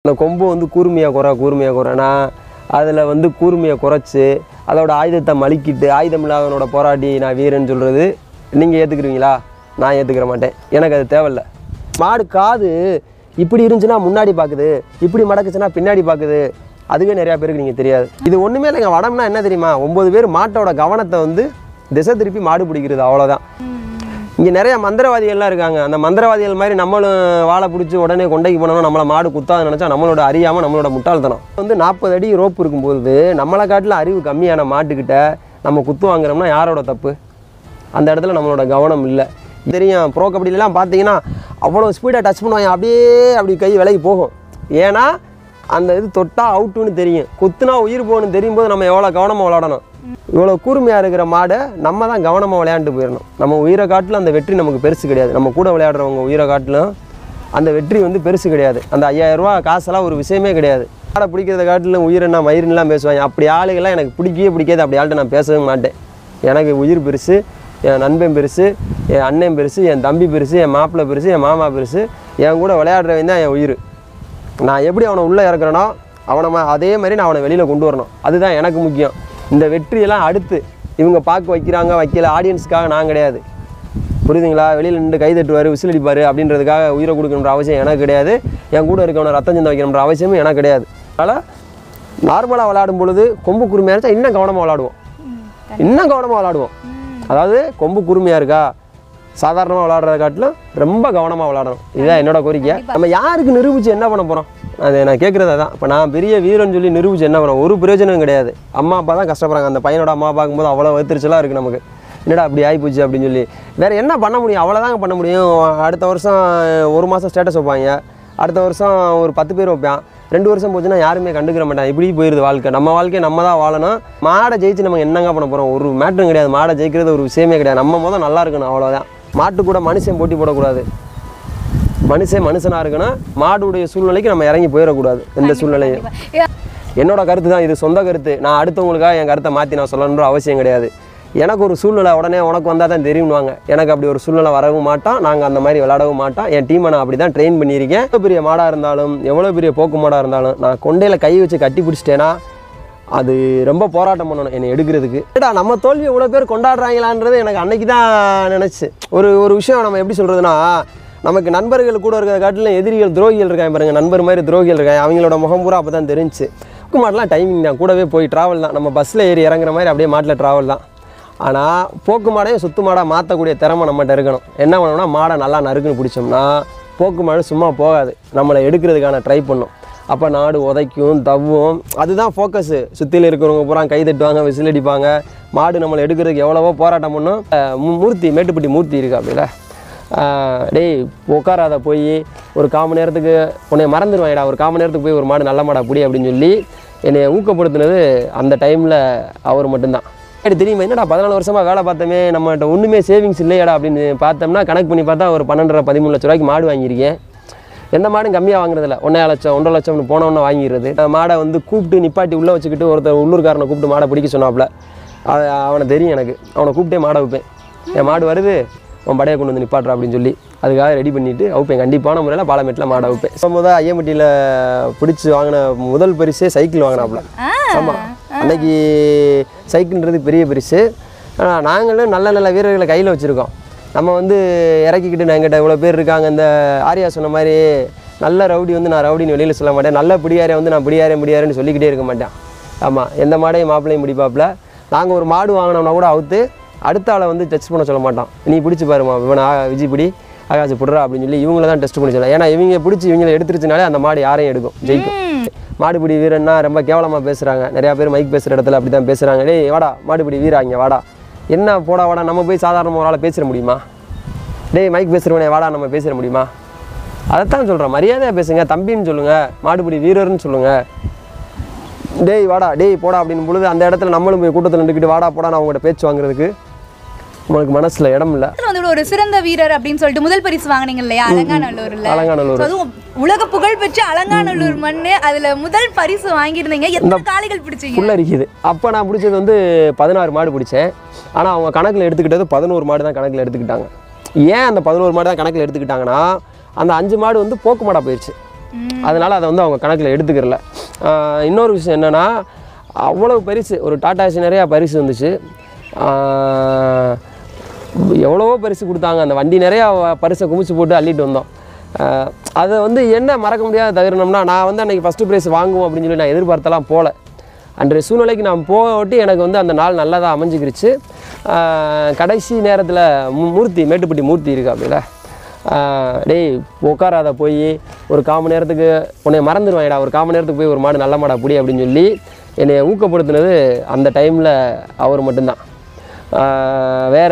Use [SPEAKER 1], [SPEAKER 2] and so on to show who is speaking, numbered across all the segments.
[SPEAKER 1] இந்த கொம்பு வந்து கூர்மையாக குறை கூர்மையாக குறைனா அதில் வந்து கூர்மையை குறைச்சி அதோட ஆயுதத்தை மலிக்கிட்டு ஆயுதம் இல்லாதவனோட போராடி நான் வீரன் சொல்கிறது நீங்கள் ஏற்றுக்குறீங்களா நான் ஏற்றுக்கிற மாட்டேன் எனக்கு அது தேவையில்ல மாடு காது இப்படி இருந்துச்சுன்னா முன்னாடி பார்க்குது இப்படி மடக்குச்சுன்னா பின்னாடி பார்க்குது அதுவே நிறையா பேருக்கு நீங்கள் தெரியாது இது ஒன்றுமே இல்லைங்க வடம்னா என்ன தெரியுமா ஒம்பது பேர் மாட்டோட கவனத்தை வந்து திசை திருப்பி மாடு பிடிக்கிறது அவ்வளோதான் இங்கே நிறைய மந்திரவாதிகள்லாம் இருக்காங்க அந்த மந்திரவாதிகள் மாதிரி நம்மளும் வாழை பிடிச்சி உடனே கொண்டைக்கு போனோம்னா நம்மளை மாடு குத்தாது நினச்சா நம்மளோட அறியாமல் நம்மளோட முட்டாள்தனம் வந்து நாற்பது அடி ரோப் இருக்கும்போது நம்மளை காட்டில் அறிவு கம்மியான மாட்டுக்கிட்ட நம்ம குத்து வாங்குறோம்னா யாரோட தப்பு அந்த இடத்துல நம்மளோட கவனம் இல்லை தெரியும் ப்ரோ கபடியிலலாம் பார்த்தீங்கன்னா அவ்வளோ ஸ்பீடாக டச் பண்ணுவாங்க அப்படியே அப்படி கை விலகி போகும் ஏன்னா அந்த இது தொட்டா அவுட்டுன்னு தெரியும் குத்துனா உயிர் போகணும்னு தெரியும் போது நம்ம எவ்வளோ கவனமாக விளாடணும் இவ்வளோ கூர்மையாக இருக்கிற மாடை நம்ம தான் கவனமாக விளையாண்டு போயிடணும் நம்ம உயிரை காட்டிலும் அந்த வெற்றி நமக்கு பெருசு கிடையாது நம்ம கூட விளையாடுறவங்க உயிரை காட்டிலும் அந்த வெற்றி வந்து பெருசு கிடையாது அந்த 5000 ரூபாய் காசெல்லாம் ஒரு விஷயமே கிடையாது மாடை பிடிக்கிறத காட்டிலும் உயிர் என்ன மயிர்லாம் பேசுவாங்க அப்படி ஆளுகள்லாம் எனக்கு பிடிக்கவே பிடிக்காது அப்படி ஆள்கிட்ட நான் பேசவே மாட்டேன் எனக்கு உயிர் பெருசு என் நண்பன் பெருசு என் அண்ணன் பெருசு என் தம்பி பெருசு என் மாப்பிள்ளை பெருசு என் மாமா பெருசு என் கூட விளையாடுறவன் தான் என் உயிர் நான் எப்படி அவனை உள்ளே இறக்குறேனோ அவனை ம- அதே மாதிரி நான் அவனை வெளியில் கொண்டு வரணும் அதுதான் எனக்கு முக்கியம் இந்த வெற்றியெல்லாம் அடுத்து இவங்க பார்க்க வைக்கிறாங்க வைக்கல ஆடியன்ஸுக்காக நான் கிடையாது புரியுதுங்களா வெளியில் நின்று கை தட்டுவார் விசில் அடிப்பார் அப்படின்றதுக்காக உயிரை கொடுக்கணுன்ற அவசியம் எனக்கு கிடையாது என் கூட இருக்கவனை ரத்தம் சிந்த வைக்கணுன்ற அவசியமும் எனக்கு கிடையாது அதனால் நார்மலாக விளையாடும் பொழுது கொம்பு குருமையாக இருந்தால் இன்னும் கவனமாக விளையாடுவோம் இன்னும் கவனமாக விளையாடுவோம் அதாவது கொம்பு குருமையாக இருக்கா சாதாரணமாக விளையாடுறத காட்டிலும் ரொம்ப கவனமாக விளையாடணும் இதுதான் என்னோட கோரிக்கை நம்ம யாருக்கு நிரூபித்து என்ன பண்ண போகிறோம் அது நான் கேட்குறது தான் இப்போ நான் பெரிய வீரன் சொல்லி நிரூபித்து என்ன பண்ணோம் ஒரு பிரயோஜனம் கிடையாது அம்மா அப்பா தான் கஷ்டப்படுறாங்க அந்த பையனோட அம்மா பார்க்கும்போது அவ்வளோ வைத்திருச்சலாக இருக்குது நமக்கு என்னடா அப்படி ஆகிப்போச்சு அப்படின்னு சொல்லி வேறு என்ன பண்ண முடியும் அவ்வளோதாங்க பண்ண முடியும் அடுத்த வருஷம் ஒரு மாதம் ஸ்டேட்டஸ் வைப்பாங்க அடுத்த வருஷம் ஒரு பத்து பேர் வைப்பான் ரெண்டு வருஷம் போச்சுன்னா யாருமே கண்டுக்கிற மாட்டாங்க இப்படி போயிடுது வாழ்க்கை நம்ம வாழ்க்கையை நம்ம தான் வாழணும் மாடை ஜெயிச்சு நம்ம என்னங்க பண்ண போகிறோம் ஒரு மேட்டரும் கிடையாது மாடை ஜெயிக்கிறது ஒரு விஷயமே கிடையாது நம்ம முதல் நல்லா இருக்கணும் அவ்வளோதான் மாட்டு கூட மனுஷன் போட்டி போடக்கூடாது மனுஷன் மனுஷனாக இருக்கணும் மாடுடைய சூழ்நிலைக்கு நம்ம இறங்கி போயிடக்கூடாது எந்த சூழ்நிலையும் என்னோட கருத்து தான் இது சொந்த கருத்து நான் அடுத்தவங்களுக்காக என் கருத்தை மாற்றி நான் சொல்லணுன்ற அவசியம் கிடையாது எனக்கு ஒரு சூழ்நிலை உடனே உனக்கு வந்தால் தான் தெரியும்னுவாங்க எனக்கு அப்படி ஒரு சூழ்நிலை வரவும் மாட்டான் நாங்கள் அந்த மாதிரி விளையாடவும் மாட்டோம் என் டீமை நான் அப்படி தான் ட்ரெயின் பண்ணியிருக்கேன் எவ்வளோ பெரிய மாடாக இருந்தாலும் எவ்வளோ பெரிய போக்கு மாடாக இருந்தாலும் நான் கொண்டையில் கை வச்சு கட்டி பிடிச்சிட்டேன்னா அது ரொம்ப போராட்டம் பண்ணணும் என்னை எடுக்கிறதுக்கு ஏடா நம்ம தோல்வி இவ்வளோ பேர் கொண்டாடுறாங்களான்றது எனக்கு அன்னைக்கு தான் நினச்சி ஒரு ஒரு விஷயம் நம்ம எப்படி சொல்கிறதுனா நமக்கு நண்பர்கள் கூட இருக்கிறத காட்டிலும் எதிரிகள் துரோகிகள் இருக்காங்க பாருங்க நண்பர் மாதிரி துரோகிகள் இருக்காங்க அவங்களோட முகம் பூரா அப்போ தான் தெரிஞ்சு போக்கு மாடெலாம் டைமிங் தான் கூடவே போய் ட்ராவல் தான் நம்ம பஸ்ஸில் ஏறி இறங்குற மாதிரி அப்படியே மாட்டில் ட்ராவல் தான் ஆனால் போக்கு மாடையும் சுத்து மாடாக மாற்றக்கூடிய திறமை நம்மகிட்ட இருக்கணும் என்ன பண்ணணும்னா மாடை நல்லா நறுக்குன்னு பிடிச்சோம்னா போக்கு மாடு சும்மா போகாது நம்மளை எடுக்கிறதுக்கான ட்ரை பண்ணும் அப்போ நாடு உதைக்கும் தவ்வும் அதுதான் ஃபோக்கஸு சுற்றியில் இருக்கிறவங்க பூரா கை தட்டுவாங்க விசில் அடிப்பாங்க மாடு நம்மளை எடுக்கிறதுக்கு எவ்வளவோ போராட்டம் பண்ணும் அஹ் மூ- மூர்த்தி மேட்டுப்பட்டி மூர்த்தி இருக்கு அப்படில டேய் உட்காராத போய் ஒரு கால் மணி நேரத்துக்கு உன்னை மறந்துடுவாங்கடா ஒரு கால் மணி நேரத்துக்கு போய் ஒரு மாடு நல்ல மாடா புடி அப்படின்னு சொல்லி என்னை ஊக்கப்படுத்தினது அந்த டைமில் அவர் மட்டும்தான் எனக்கு தெரியுமா என்னடா பதினாலு வருஷமாக வேலை பார்த்தோமே நம்மகிட்ட ஒன்றுமே சேவிங்ஸ் இல்லையாடா அப்படின்னு பார்த்தோம்னா கணக்கு பண்ணி பார்த்தா ஒரு பன்னெண்டரை பதிமூணு லட்ச ரூபாய்க்கு மாடு வாங்கியிருக்கேன் எந்த மாடும் கம்மியாக வாங்குறதில்ல ஒன்றரை லட்சம் ஒன்றரை லட்சம்னு போனோன்னு வாங்கிடுறது அந்த மாடை வந்து கூப்பிட்டு நிப்பாட்டி உள்ளே வச்சுக்கிட்டு ஒருத்தர் உள்ளூர்காரனை கூப்பிட்டு மாடை பிடிக்க சொன்னாப்புல அது அவனை தெரியும் எனக்கு அவனை கூப்பிட்டே மாடை வைப்பேன் என் மாடு வருது உன் படையை கொண்டு வந்து நிப்பாட்டுறா அப்படின்னு சொல்லி அதுக்காக ரெடி பண்ணிவிட்டு வைப்பேன் கண்டிப்பான முறையில் பாலமேட்டில் மாடை வைப்பேன் இப்போ முதல் ஐயம்பட்டியில் பிடிச்சி வாங்கின முதல் பரிசே சைக்கிள் வாங்கினாப்புல ஆமாம் அன்னைக்கு சைக்கிள்ன்றது பெரிய பரிசு ஆனால் நாங்களும் நல்ல நல்ல வீரர்களை கையில் வச்சுருக்கோம் நம்ம வந்து இறக்கிக்கிட்டு என்கிட்ட இவ்வளோ பேர் இருக்காங்க இந்த ஆரியா சொன்ன மாதிரி நல்ல ரவுடி வந்து நான் ரவுடின்னு வெளியில் சொல்ல மாட்டேன் நல்ல பிடியாரே வந்து நான் பிடியாரே முடியாருன்னு சொல்லிக்கிட்டே இருக்க மாட்டேன் ஆமாம் எந்த மாடையும் மாப்பிள்ளையும் பிடிப்பாப்புல நாங்கள் ஒரு மாடு வாங்கினோம்னா கூட அவுத்து அடுத்த ஆளை வந்து டெஸ்ட் பண்ண சொல்ல மாட்டோம் நீ பிடிச்சி பாருமா இவனை ஆ- விஜய் பிடி ஆகாஷ் புடுறா அப்படின்னு சொல்லி இவங்கள தான் டெஸ்ட் பண்ணி சொல்லலாம் ஏன்னா இவங்க பிடிச்சி இவங்களை எடுத்துருச்சுனாலே அந்த மாடு யாரையும் எடுக்கும் ஜெயிக்கும் மாடுபிடி வீரன்னா ரொம்ப கேவலமாக பேசுகிறாங்க நிறையா பேர் மைக் பேசுகிற இடத்துல அப்படி தான் பேசுகிறாங்க டேய் வாடா மாடுபிடி வீரா இங்கே வாடா என்ன போடா வாடா நம்ம போய் சாதாரண ஒரு ஆளை பேசிட முடியுமா டேய் மைக் பேசுகிறவனே வாடா நம்ம பேசிட முடியுமா அதைத்தான் சொல்கிறேன் மரியாதையாக பேசுங்க தம்பின்னு சொல்லுங்கள் மாடுபிடி வீரர்னு சொல்லுங்கள் டேய் வாடா டேய் போடா அப்படின்னு பொழுது அந்த இடத்துல நம்மளும் போய் கூட்டத்தில் நின்றுக்கிட்டு வாடா போடா நான் அவங்கள்ட்ட பேச்சு வாங்குறதுக்கு உங்களுக்கு மனசில் இடம் இல்லை
[SPEAKER 2] இதுல வந்து ஒரு சிறந்த வீரர் அப்படின்னு சொல்லிட்டு முதல் பரிசு வாங்குனீங்க இல்லையா அலங்காநல்லூர்ல
[SPEAKER 1] அலங்காநல்லூர்.
[SPEAKER 2] So, அதுவும் உலக புகழ் பெற்ற அலங்காநல்லூர் மண்ணு அதுல முதல் பரிசு வாங்கியிருந்தீங்க எத்தனை காளைகள் பிடிச்சீங்க
[SPEAKER 1] புல் அரிக்குது அப்போ நான் பிடிச்சது வந்து பதினாறு மாடு பிடிச்சேன் ஆனால் அவங்க கணக்கில் எடுத்துக்கிட்டது பதினோரு மாடு தான் கணக்கில் எடுத்துக்கிட்டாங்க ஏன் அந்த பதினோரு மாடு தான் கணக்கில் எடுத்துக்கிட்டாங்கன்னா அந்த அஞ்சு மாடு வந்து போக்கு மாடாக போயிடுச்சு அதனால் அதை வந்து அவங்க கணக்கில் எடுத்துக்கிறல ஆஹ் இன்னொரு விஷயம் என்னென்னா அவ்வளவு பரிசு ஒரு டாடா ஏசி நிறையா பரிசு வந்துச்சு ஆஹ் எவ்வளவோ பரிசு கொடுத்தாங்க அந்த வண்டி நிறையா பரிசை குமிச்சு போட்டு அள்ளிட்டு வந்தோம் ஆஹ் அதை வந்து என்ன மறக்க முடியாத தவிரணும்னா நான் வந்து அன்றைக்கி ஃபஸ்ட்டு ப்ரைஸ் வாங்குவோம் அப்படின்னு சொல்லி நான் எதிர்பார்த்தெல்லாம் போகல அன்றைய சூழ்நிலைக்கு நான் போட்டு எனக்கு வந்து அந்த நாள் நல்லதாக அமைஞ்சிக்கிருச்சு ஆஹ் கடைசி நேரத்தில் மூர்த்தி மேட்டுப்பட்டி மூர்த்தி இருக்கா அப்படில டேய் உட்காராத போய் ஒரு கால் மணி நேரத்துக்கு உன்னை மறந்துடுவாங்கடா ஒரு கால் மணி நேரத்துக்கு போய் ஒரு மாடு நல்ல மாடா புடி அப்படின்னு சொல்லி என்னை ஊக்கப்படுத்தினது அந்த டைமில் அவர் மட்டும்தான் ஆஹ் வேற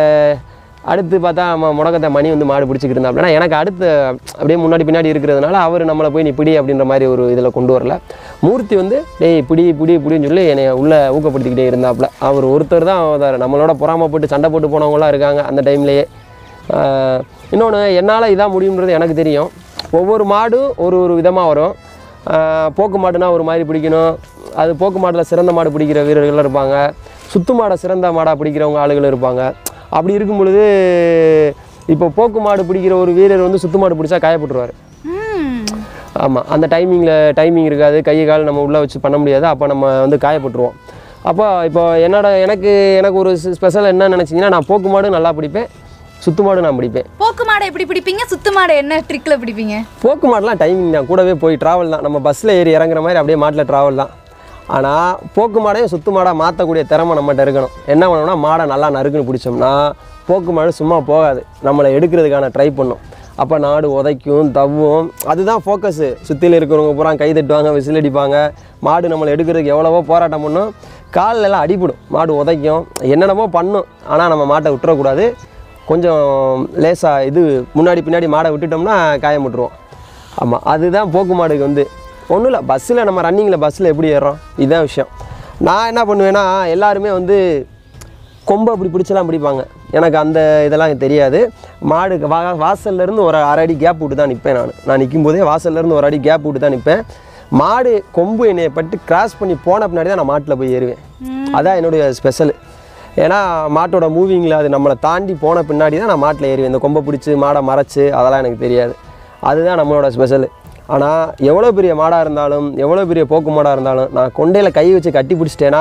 [SPEAKER 1] அடுத்து பார்த்தா நம்ம முடக்கத்தை மணி வந்து மாடு பிடிச்சிக்கிட்டு இருந்தா அப்படின்னா எனக்கு அடுத்து அப்படியே முன்னாடி பின்னாடி இருக்கிறதுனால அவர் நம்மளை போய் நீ பிடி அப்படின்ற மாதிரி ஒரு இதில் கொண்டு வரல மூர்த்தி வந்து டேய் பிடி பிடி பிடின்னு சொல்லி என்னை உள்ளே ஊக்கப்படுத்திக்கிட்டே இருந்தாப்புல அவர் ஒருத்தர் தான் அவதார் நம்மளோட பொறாமப்பட்டு சண்டை போட்டு போனவங்களாம் இருக்காங்க அந்த டைம்லேயே இன்னொன்று என்னால் இதான் முடியுன்றது எனக்கு தெரியும் ஒவ்வொரு மாடும் ஒரு ஒரு விதமாக வரும் ஆஹ் போக்கு மாடுனா ஒரு மாதிரி பிடிக்கணும் அது போக்கு மாட்டில் சிறந்த மாடு பிடிக்கிற வீரர்கள் இருப்பாங்க சுத்து மாடை சிறந்த மாடாக பிடிக்கிறவங்க ஆளுகள் இருப்பாங்க அப்படி இருக்கும் பொழுது இப்போ போக்கு மாடு பிடிக்கிற ஒரு வீரர் வந்து சுத்து மாடு பிடிச்சா காயப்பட்டுருவார்
[SPEAKER 2] ம்.
[SPEAKER 1] ஆமாம் அந்த டைமிங்கில் டைமிங் இருக்காது கை கால் நம்ம உள்ளே வச்சு பண்ண முடியாது அப்போ நம்ம வந்து காயப்பட்டுருவோம் அப்போ இப்போ என்னோட எனக்கு எனக்கு ஒரு ஸ்பெஷல் என்ன நினச்சிங்கன்னா நான் போக்கு மாடு நல்லா பிடிப்பேன் சுத்து மாடு நான் பிடிப்பேன்
[SPEAKER 2] போக்கு மாடை எப்படி பிடிப்பீங்க சுத்து மாடை என்ன ட்ரிக்ல பிடிப்பீங்க
[SPEAKER 1] போக்கு மாடெலாம் டைமிங் தான் கூடவே போய் ட்ராவல் தான் நம்ம பஸ்ஸில் ஏறி இறங்குற மாதிரி அப்படியே மாட்டில் ட்ராவல் தான் ஆனால் போக்கு மாடையும் சுத்து மாடாக மாற்றக்கூடிய திறமை நம்மகிட்ட இருக்கணும் என்ன பண்ணணும்னா மாடை நல்லா நறுக்குன்னு பிடிச்சோம்னா போக்கு மாடு சும்மா போகாது நம்மளை எடுக்கிறதுக்கான ட்ரை பண்ணும் அப்போ நாடு உதைக்கும் தவ்வும் அதுதான் ஃபோக்கஸு சுற்றியில் இருக்கிறவங்க பூரா கை தட்டுவாங்க விசில் அடிப்பாங்க மாடு நம்மளை எடுக்கிறதுக்கு எவ்வளவோ போராட்டம் பண்ணும் கால்ல எல்லாம் அடிபடும் மாடு உதைக்கும் என்னென்னமோ பண்ணும் ஆனால் நம்ம மாட்டை விட்டுறக்கூடாது கொஞ்சம் லேசாக இது முன்னாடி பின்னாடி மாடை விட்டுட்டோம்னா காயம் விட்டுருவோம் ஆமாம் அதுதான் போக்கு மாடுக்கு வந்து ஒன்றும் இல்லை பஸ்ஸில் நம்ம ரன்னிங்கில் பஸ்ஸில் எப்படி ஏறுறோம் இதுதான் விஷயம் நான் என்ன பண்ணுவேன்னா எல்லாருமே வந்து கொம்பை அப்படி பிடிச்சலாம் பிடிப்பாங்க எனக்கு அந்த இதெல்லாம் எனக்கு தெரியாது மாடு வா வாசல்லேருந்து ஒரு அரை அடி கேப் விட்டு தான் நிற்பேன் நான் நான் நிற்கும் போதே வாசல்லேருந்து ஒரு அடி கேப் விட்டு தான் நிற்பேன் மாடு கொம்பு என்னைய பட்டு கிராஸ் பண்ணி போன பின்னாடி தான் நான் மாட்டில் போய் ஏறுவேன் அதான் என்னுடைய ஸ்பெஷல் ஏன்னா மாட்டோட மூவிங்கில் அது நம்மளை தாண்டி போன பின்னாடி தான் நான் மாட்டில் ஏறுவேன் இந்த கொம்பை பிடிச்சி மாடை மறைச்சு அதெல்லாம் எனக்கு தெரியாது அதுதான் நம்மளோட ஸ்பெஷல் ஆனால் எவ்வளோ பெரிய மாடாக இருந்தாலும் எவ்வளோ பெரிய போக்கு மாடாக இருந்தாலும் நான் கொண்டையில் கை வச்சு கட்டி பிடிச்சிட்டேன்னா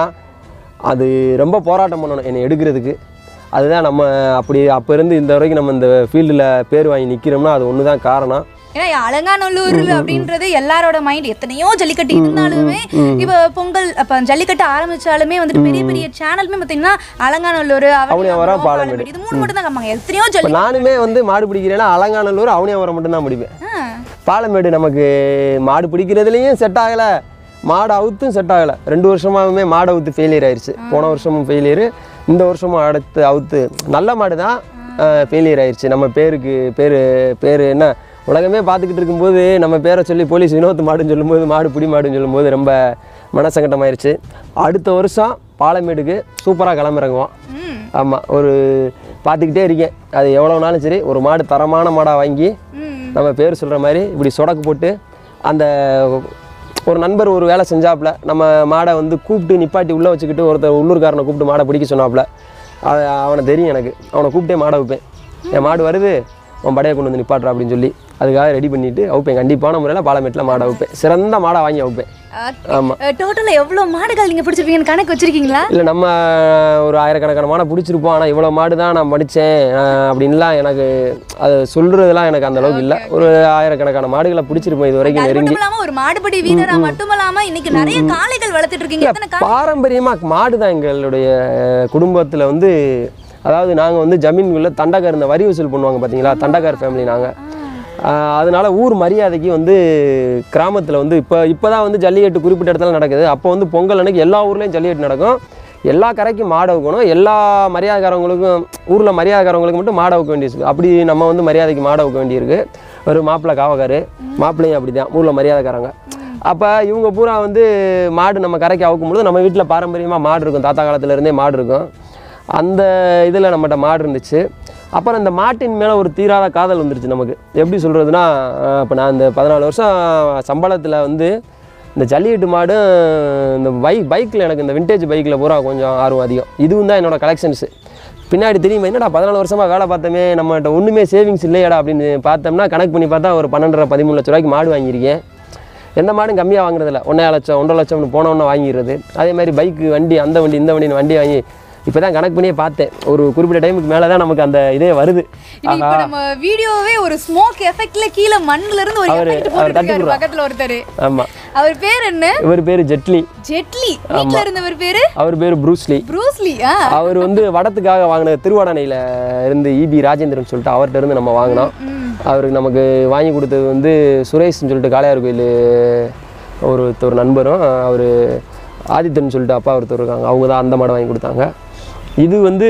[SPEAKER 1] அது ரொம்ப போராட்டம் பண்ணணும் என்னை எடுக்கிறதுக்கு அதுதான் நம்ம அப்படி அப்போ இருந்து இந்த வரைக்கும் நம்ம இந்த ஃபீல்டில் பேர் வாங்கி நிற்கிறோம்னா அது ஒன்று தான் காரணம்
[SPEAKER 2] ஏன்னா அலங்காநல்லூர் அப்படின்றது எல்லாரோட மைண்ட் எத்தனையோ ஜல்லிக்கட்டு இருந்தாலுமே இப்ப பொங்கல் அப்ப ஜல்லிக்கட்டு ஆரம்பிச்சாலுமே வந்துட்டு பெரிய பெரிய சேனலுமே பாத்தீங்கன்னா அலங்காநல்லூர்
[SPEAKER 1] அவனியாவரம், பாலமேடு.
[SPEAKER 2] இது மூணு மட்டும் தான் காமிப்பாங்க எத்தனையோ
[SPEAKER 1] இப்போ
[SPEAKER 2] ஜல்லி
[SPEAKER 1] நானுமே வந்து மாடு பிடிக்கிறேன்னா அலங்காநல்லூர் அவனியாவரம் மட்டும்தான் பிடிப்பேன்
[SPEAKER 2] ஆ.
[SPEAKER 1] பாலமேடு நமக்கு மாடு பிடிக்கிறதுலையும் செட் ஆகலை மாடு அவுத்தும் செட் ஆகலை ரெண்டு வருஷமாகவுமே மாடு அவுத்து ஃபெயிலியர் ஆயிடுச்சு போன வருஷமும் ஃபெயிலியர் இந்த வருஷமும் அடுத்து அவுத்து நல்ல மாடு தான் ஃபெயிலியர் ஆயிடுச்சு நம்ம பேருக்கு பேர் பேர் என்ன உலகமே பார்த்துக்கிட்டு இருக்கும்போது நம்ம பேரை சொல்லி போலீஸ் வினோத் மாடுன்னு சொல்லும்போது மாடு புடி மாடுன்னு சொல்லும்போது ரொம்ப மனசங்கட்டமாயிருச்சு அடுத்த வருஷம் பாலமேடுக்கு சூப்பராக கிளம்பிறங்குவோம்
[SPEAKER 2] ம்.
[SPEAKER 1] ஆமாம் ஒரு பார்த்துக்கிட்டே இருக்கேன் அது எவ்வளோ நாளும் சரி ஒரு மாடு தரமான மாடாக வாங்கி
[SPEAKER 2] ம்.
[SPEAKER 1] நம்ம பேர் சொல்கிற மாதிரி இப்படி சொடக்கு போட்டு அந்த ஒரு நண்பர் ஒரு வேலை செஞ்சாப்புல நம்ம மாடை வந்து கூப்பிட்டு நிப்பாட்டி உள்ளே வச்சுக்கிட்டு ஒருத்தர் உள்ளூர்காரனை கூப்பிட்டு மாடை பிடிக்க சொன்னாப்புல அவ- அவனை தெரியும் எனக்கு அவனை கூப்பிட்டே மாடை வைப்பேன் என் மாடு வருது உன் படையை கொண்டு வந்து நிப்பாட்டுறா அப்படின்னு சொல்லி அதுக்காக ரெடி பண்ணிட்டு அவுப்பேன் கண்டிப்பான முறையில் பாலமேட்டில் மாடை வைப்பேன் சிறந்த மாடை வாங்கி அவுப்பேன் ஆமாம்
[SPEAKER 2] அஹ், டோட்டலா எவ்வளவு மாடுகள் நீங்க பிடிச்சிருப்பீங்கன்னு கணக்கு வச்சிருக்கீங்களா
[SPEAKER 1] இல்லை நம்ம ஒரு ஆயிரக்கணக்கான மாடை பிடிச்சிருப்போம் ஆனால் இவ்வளோ மாடு தான் நான் படித்தேன் அப்படின்லாம் எனக்கு அது சொல்கிறதுலாம் எனக்கு அந்த அளவுக்கு இல்லை ஒரு ஆயிரக்கணக்கான மாடுகளை பிடிச்சிருப்போம் இது வரைக்கும்
[SPEAKER 2] அது
[SPEAKER 1] நெருங்கி
[SPEAKER 2] மட்டும் இல்லாம ஒரு மாடுபிடி வீரரா மட்டுமல்லாம இன்னைக்கு நிறைய காளைகள் வளர்த்துட்டு இருக்கீங்க எத்தனை கா-
[SPEAKER 1] பாரம்பரியமாக மாடு தான் எங்களுடைய குடும்பத்தில் வந்து அதாவது நாங்கள் வந்து ஜமீன்குள்ளே தண்டக்கார் இந்த வரி வசூல் பண்ணுவாங்க பார்த்தீங்களா தண்டக்கார் ஃபேமிலி நாங்கள் அதனால ஊர் மரியாதைக்கு வந்து கிராமத்தில் வந்து இப்போ இப்போ தான் வந்து ஜல்லிக்கட்டு குறிப்பிட்ட இடத்துல நடக்குது அப்போ வந்து பொங்கல் அன்னைக்கு எல்லா ஊர்லேயும் ஜல்லிக்கட்டு நடக்கும் எல்லா கரைக்கும் மாடு வைக்கணும் எல்லா மரியாதைக்காரவங்களுக்கும் ஊரில் மரியாதைக்காரவங்களுக்கு மட்டும் மாடு வைக்க வேண்டியிருக்கு அப்படி நம்ம வந்து மரியாதைக்கு மாடு வைக்க வேண்டியிருக்கு ஒரு மாப்பிள்ளை காவக்காரு மாப்பிள்ளையும் அப்படி தான் ஊரில் மரியாதைக்காரங்க அப்போ இவங்க பூரா வந்து மாடு நம்ம கரைக்கு அவுக்கும் பொழுது நம்ம வீட்டில் பாரம்பரியமாக மாடு இருக்கும் தாத்தா காலத்துல இருந்தே மாடு இருக்கும் அந்த இதில் நம்மகிட்ட மாடு இருந்துச்சு அப்புறம் இந்த மாட்டின் மேலே ஒரு தீராத காதல் வந்துருச்சு நமக்கு எப்படி சொல்கிறதுனா இப்போ நான் இந்த பதினாலு வருஷம் சம்பளத்தில் வந்து இந்த ஜல்லிக்கட்டு மாடும் இந்த பைக் பைக்கில் எனக்கு இந்த விண்டேஜ் பைக்கில் பூரா கொஞ்சம் ஆர்வம் அதிகம் இதுவும் தான் என்னோட கலெக்ஷன்ஸு பின்னாடி தெரியுமா என்னடா பதினாலு வருஷமாக வேலை பார்த்தோமே நம்மகிட்ட ஒன்றுமே சேவிங்ஸ் இல்லையாடா அப்படின்னு பார்த்தோம்னா கணக்கு பண்ணி பார்த்தா ஒரு பன்னெண்டரை பதிமூணு லட்ச ரூபாய்க்கு மாடு வாங்கியிருக்கேன் எந்த மாடும் கம்மியாக வாங்குறதில்ல ஒன்றரை லட்சம் ஒன்றரை லட்சம்னு போனவொன்னே வாங்கிடுறது அதே மாதிரி பைக்கு வண்டி அந்த வண்டி இந்த வண்டின்னு வண்டி வாங்கி இப்போ தான் கணக்கு பண்ணியே பார்த்தேன் ஒரு குறிப்பிட்ட டைமுக்கு மேலே தான் நமக்கு அந்த இதே வருது
[SPEAKER 2] இது இப்ப நம்ம வீடியோவே ஒரு ஸ்மோக் எஃபெக்ட்ல கீழே மண்ணுல இருந்து ஒரு
[SPEAKER 1] அவரு-
[SPEAKER 2] எஃபெக்ட்
[SPEAKER 1] அவர்
[SPEAKER 2] போட்டுட்டு
[SPEAKER 1] தட்டி
[SPEAKER 2] இருக்காரு
[SPEAKER 1] விடுறார்.
[SPEAKER 2] பக்கத்துல ஒருத்தர்
[SPEAKER 1] ஆமாம்
[SPEAKER 2] அவர் பேர் என்ன
[SPEAKER 1] இவர் பேர் ஜெட்லி
[SPEAKER 2] ஜெட்லி வீட்ல இருந்தவர் பேரு
[SPEAKER 1] அவர் பேர் ப்ரூஸ்லி
[SPEAKER 2] ப்ரூஸ்லி ஆ
[SPEAKER 1] அவர் வந்து வடத்துக்காக வாங்கின திருவாடனையில் இருந்து இபி ராஜேந்திரன் சொல்லிட்டு அவர்கிட்ட இருந்து நம்ம வாங்கினோம் அவருக்கு நமக்கு வாங்கி கொடுத்தது வந்து சுரேஷ்னு சொல்லிட்டு காளையார் கோயில் ஒருத்தர் நண்பரும் அவர் ஆதித்தன் சொல்லிட்டு அப்பா ஒருத்தர் இருக்காங்க அவங்க தான் அந்த மாடை வாங்கி கொடுத்தாங்க இது வந்து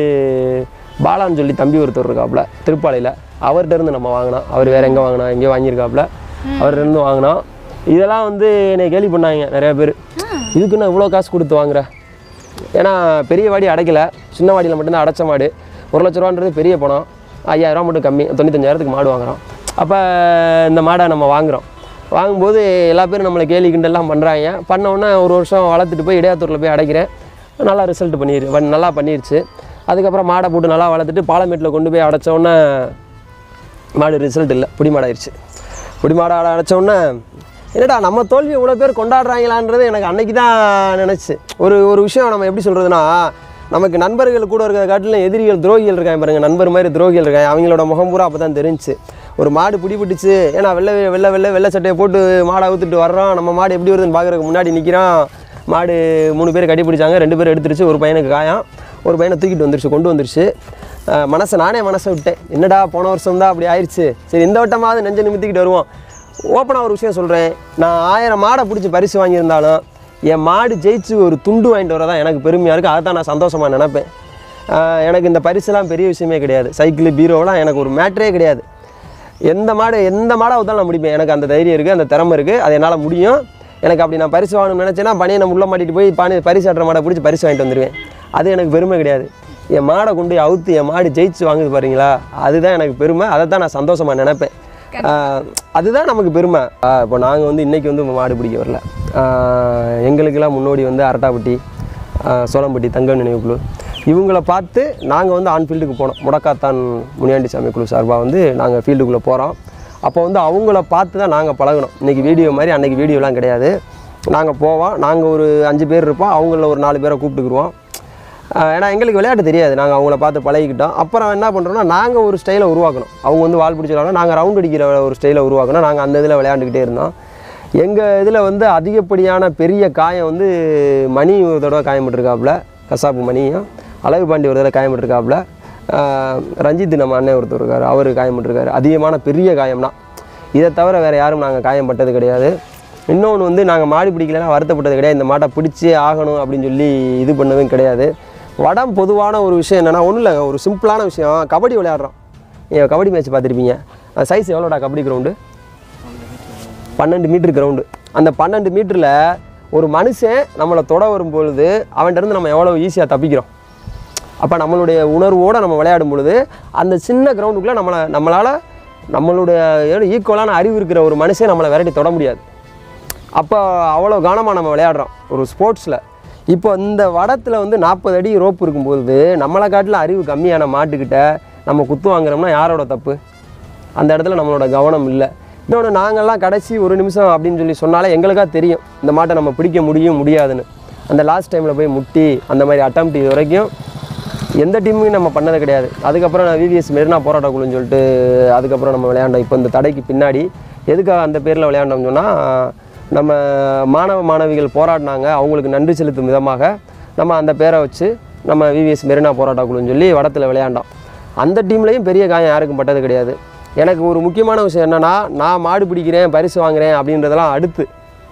[SPEAKER 1] பாலான்னு சொல்லி தம்பி ஒருத்தர் இருக்காப்புல திருப்பாலையில் அவர்கிட்ட இருந்து நம்ம வாங்கினோம் அவர் வேற எங்கே வாங்கினா எங்கேயோ வாங்கியிருக்காப்புல அவர்கிட்ட இருந்து வாங்கினோம் இதெல்லாம் வந்து என்னை கேலி பண்ணாங்க நிறைய பேர் இதுக்கு நான் இவ்வளோ காசு கொடுத்து வாங்குற ஏன்னா பெரிய வாடி அடைக்கல சின்ன வாடியில் மட்டும்தான் அடைச்ச மாடு ஒரு லட்ச ரூபான்றது பெரிய பணம் ஐயாயிரம் மட்டும் கம்மி தொண்ணூத்தஞ்சாயிரத்துக்கு மாடு வாங்குறோம் அப்போ இந்த மாடை நம்ம வாங்குறோம் வாங்கும்போது எல்லா பேரும் நம்மளை கேலி கிண்டெல்லாம் பண்ணுறாங்க பண்ண உடனே ஒரு வருஷம் வளர்த்துட்டு போய் இடையாத்தூரில் போய் அடைக்கிறேன் நல்லா ரிசல்ட் பண்ணிரு வ- நல்லா பண்ணிருச்சு அதுக்கப்புறம் மாடை போட்டு நல்லா வளர்த்துட்டு பாலமேட்டில் கொண்டு போய் அடைச்ச உடனே மாடு ரிசல்ட் இல்லை புடி மாடாயிருச்சு புடி மாடை அடைச்ச உடனே என்னடா நம்ம தோல்வி இவ்வளோ பேர் கொண்டாடுறாங்களான்றது எனக்கு அன்னைக்கு தான் நினச்சி ஒரு ஒரு விஷயம் நம்ம எப்படி சொல்கிறதுனா நமக்கு நண்பர்கள் கூட இருக்கிற காட்டிலும் எதிரிகள் துரோகிகள் இருக்காங்க பாருங்க நண்பர் மாதிரி துரோகிகள் இருக்காங்க அவங்களோட முகம் பூரா அப்போ தான் தெரிஞ்சுச்சு ஒரு மாடு பிடிபட்டுச்சு ஏன்னா வெள்ளை வெள்ளை வெள்ளை வெள்ளை சட்டையை போட்டு மாடை அவுத்துட்டு வர்றோம் நம்ம மாடு எப்படி வருதுன்னு பார்க்குறதுக்கு முன்னாடி நிற்கிறான் மாடு மூணு பேர் கட்டி பிடிச்சாங்க ரெண்டு பேர் எடுத்துருச்சு ஒரு பையனுக்கு காயம் ஒரு பையனை தூக்கிட்டு வந்துருச்சு கொண்டு வந்துருச்சு அஹ் மனசை நானே மனசை விட்டேன் என்னடா போன வருஷம் தான் அப்படி ஆயிடுச்சு சரி இந்த வட்டமாவது நெஞ்சை நிமித்திக்கிட்டு வருவோம் ஓப்பனாக ஒரு விஷயம் சொல்கிறேன் நான் ஆயிரம் மாடை பிடிச்சி பரிசு வாங்கியிருந்தாலும் என் மாடு ஜெயிச்சு ஒரு துண்டு வாங்கிட்டு வரதான் எனக்கு பெருமையாக இருக்குது அதை தான் நான் சந்தோஷமாக நினைப்பேன் அஹ் எனக்கு இந்த பரிசுலாம் பெரிய விஷயமே கிடையாது சைக்கிள் பீரோலாம் எனக்கு ஒரு மேட்ரே கிடையாது எந்த மாடு எந்த மாடாக வந்தாலும் நான் முடிப்பேன் எனக்கு அந்த தைரியம் இருக்குது அந்த திறமை இருக்குது அது என்னால் முடியும் எனக்கு அப்படி நான் பரிசு வாங்கணும்னு நினச்சேன்னா பணியை நான் உள்ள மாட்டிட்டு போய் பானி பரிசு ஆட்டுற மாடை பிடிச்சி பரிசு வாங்கிட்டு வந்துடுவேன் அது எனக்கு பெருமை கிடையாது என் மாடை கொண்டு போய் அவுத்து என் மாடு ஜெயிச்சு வாங்குது பாருங்களா அதுதான் எனக்கு பெருமை அதை தான் நான் சந்தோஷமாக நினைப்பேன் ஆஹ் அதுதான் நமக்கு பெருமை ஆஹ் இப்போ நாங்கள் வந்து இன்றைக்கி வந்து மாடு பிடிக்க வரல ஆஹ் எங்களுக்கெல்லாம் முன்னோடி வந்து அரட்டாப்பட்டி ஆஹ் சோளம்பட்டி தங்க நினைவு குழு இவங்கள பார்த்து நாங்கள் வந்து ஆன் ஃபீல்டுக்கு போனோம் முடக்காத்தான் முனியாண்டி சாமி குழு சார்பாக வந்து நாங்கள் ஃபீல்டுக்குள்ளே போகிறோம் அப்போ வந்து அவங்கள பார்த்து தான் நாங்கள் பழகணும் இன்றைக்கி வீடியோ மாதிரி அன்றைக்கி வீடியோலாம் கிடையாது நாங்கள் போவோம் நாங்கள் ஒரு அஞ்சு பேர் இருப்போம் அவங்கள ஒரு நாலு பேரை கூப்பிட்டுக்குருவோம் ஆஹ் ஏன்னா எங்களுக்கு விளையாட்டு தெரியாது நாங்கள் அவங்கள பார்த்து பழகிக்கிட்டோம் அப்புறம் என்ன பண்ணுறோம்னா நாங்கள் ஒரு ஸ்டைலை உருவாக்கணும் அவங்க வந்து வால் பிடிச்சி விளையாடணும் நாங்கள் ரவுண்ட் அடிக்கிற ஒரு ஸ்டைலை உருவாக்கணும் நாங்கள் அந்த இதில் விளையாண்டுக்கிட்டே இருந்தோம் எங்கள் இதில் வந்து அதிகப்படியான பெரிய காயம் வந்து மணி ஒரு தடவை காயப்பட்டிருக்காப்புல கசாப்பு மணியும் அழகு பாண்டி ஒரு தடவை காயப்பட்டிருக்காப்புல ஆஹ் ரஞ்சித் நம்ம அண்ணன் ஒருத்தர் இருக்கார் அவர் காயப்பட்டிருக்காரு அதிகமான பெரிய காயம்னா இதை தவிர வேறு யாரும் நாங்கள் காயப்பட்டது கிடையாது இன்னொன்று வந்து நாங்கள் மாடு பிடிக்கலன்னா வருத்தப்பட்டது கிடையாது இந்த மாட்டை பிடிச்சே ஆகணும் அப்படின்னு சொல்லி இது பண்ணதும் கிடையாது வடம் பொதுவான ஒரு விஷயம் என்னென்னா ஒன்றும் இல்லைங்க ஒரு சிம்பிளான விஷயம் கபடி விளையாடுறோம் நீங்கள் கபடி மேட்ச் பார்த்துருப்பீங்க சைஸ் எவ்வளோடா கபடி கிரவுண்டு பன்னெண்டு மீட்டர் கிரவுண்டு அந்த பன்னெண்டு மீட்டரில் ஒரு மனுஷன் நம்மளை தொட வரும் பொழுது அவன்கிட்ட இருந்து நம்ம எவ்வளோ ஈஸியாக தப்பிக்கிறோம் அப்போ நம்மளுடைய உணர்வோடு நம்ம விளையாடும் பொழுது அந்த சின்ன கிரவுண்டுக்குள்ளே நம்மளை நம்மளால் நம்மளுடைய ஈக்குவலான அறிவு இருக்கிற ஒரு மனுஷன் நம்மளை விரட்டி தொட முடியாது அப்போ அவ்வளோ கவனமாக நம்ம விளையாடுறோம் ஒரு ஸ்போர்ட்ஸில் இப்போ இந்த வடத்தில் வந்து நாற்பது அடி ரோப் இருக்கும்போது நம்மளை காட்டில் அறிவு கம்மியான மாட்டுக்கிட்ட நம்ம குத்து வாங்குறோம்னா யாரோட தப்பு அந்த இடத்துல நம்மளோட கவனம் இல்லை இன்னொன்று நாங்கள்லாம் கடைசி ஒரு நிமிஷம் அப்படின்னு சொல்லி சொன்னாலே எங்களுக்காக தெரியும் இந்த மாட்டை நம்ம பிடிக்க முடியும் முடியாதுன்னு அந்த லாஸ்ட் டைமில் போய் முட்டி அந்த மாதிரி அட்டம் இது வரைக்கும் எந்த டீமும் நம்ம பண்ணது கிடையாது அதுக்கப்புறம் நான் விவிஎஸ் மெரினா போராட்ட குழுன்னு சொல்லிட்டு அதுக்கப்புறம் நம்ம விளையாண்டோம் இப்போ இந்த தடைக்கு பின்னாடி எதுக்காக அந்த பேரில் விளையாண்டோம்னு சொன்னால் நம்ம மாணவ மாணவிகள் போராடினாங்க அவங்களுக்கு நன்றி செலுத்தும் விதமாக நம்ம அந்த பேரை வச்சு நம்ம விவிஎஸ் மெரினா போராட்ட குழுன்னு சொல்லி வடத்தில் விளையாண்டோம் அந்த டீம்லேயும் பெரிய காயம் யாருக்கும் பட்டது கிடையாது எனக்கு ஒரு முக்கியமான விஷயம் என்னென்னா நான் மாடு பிடிக்கிறேன் பரிசு வாங்குறேன் அப்படின்றதெல்லாம் அடுத்து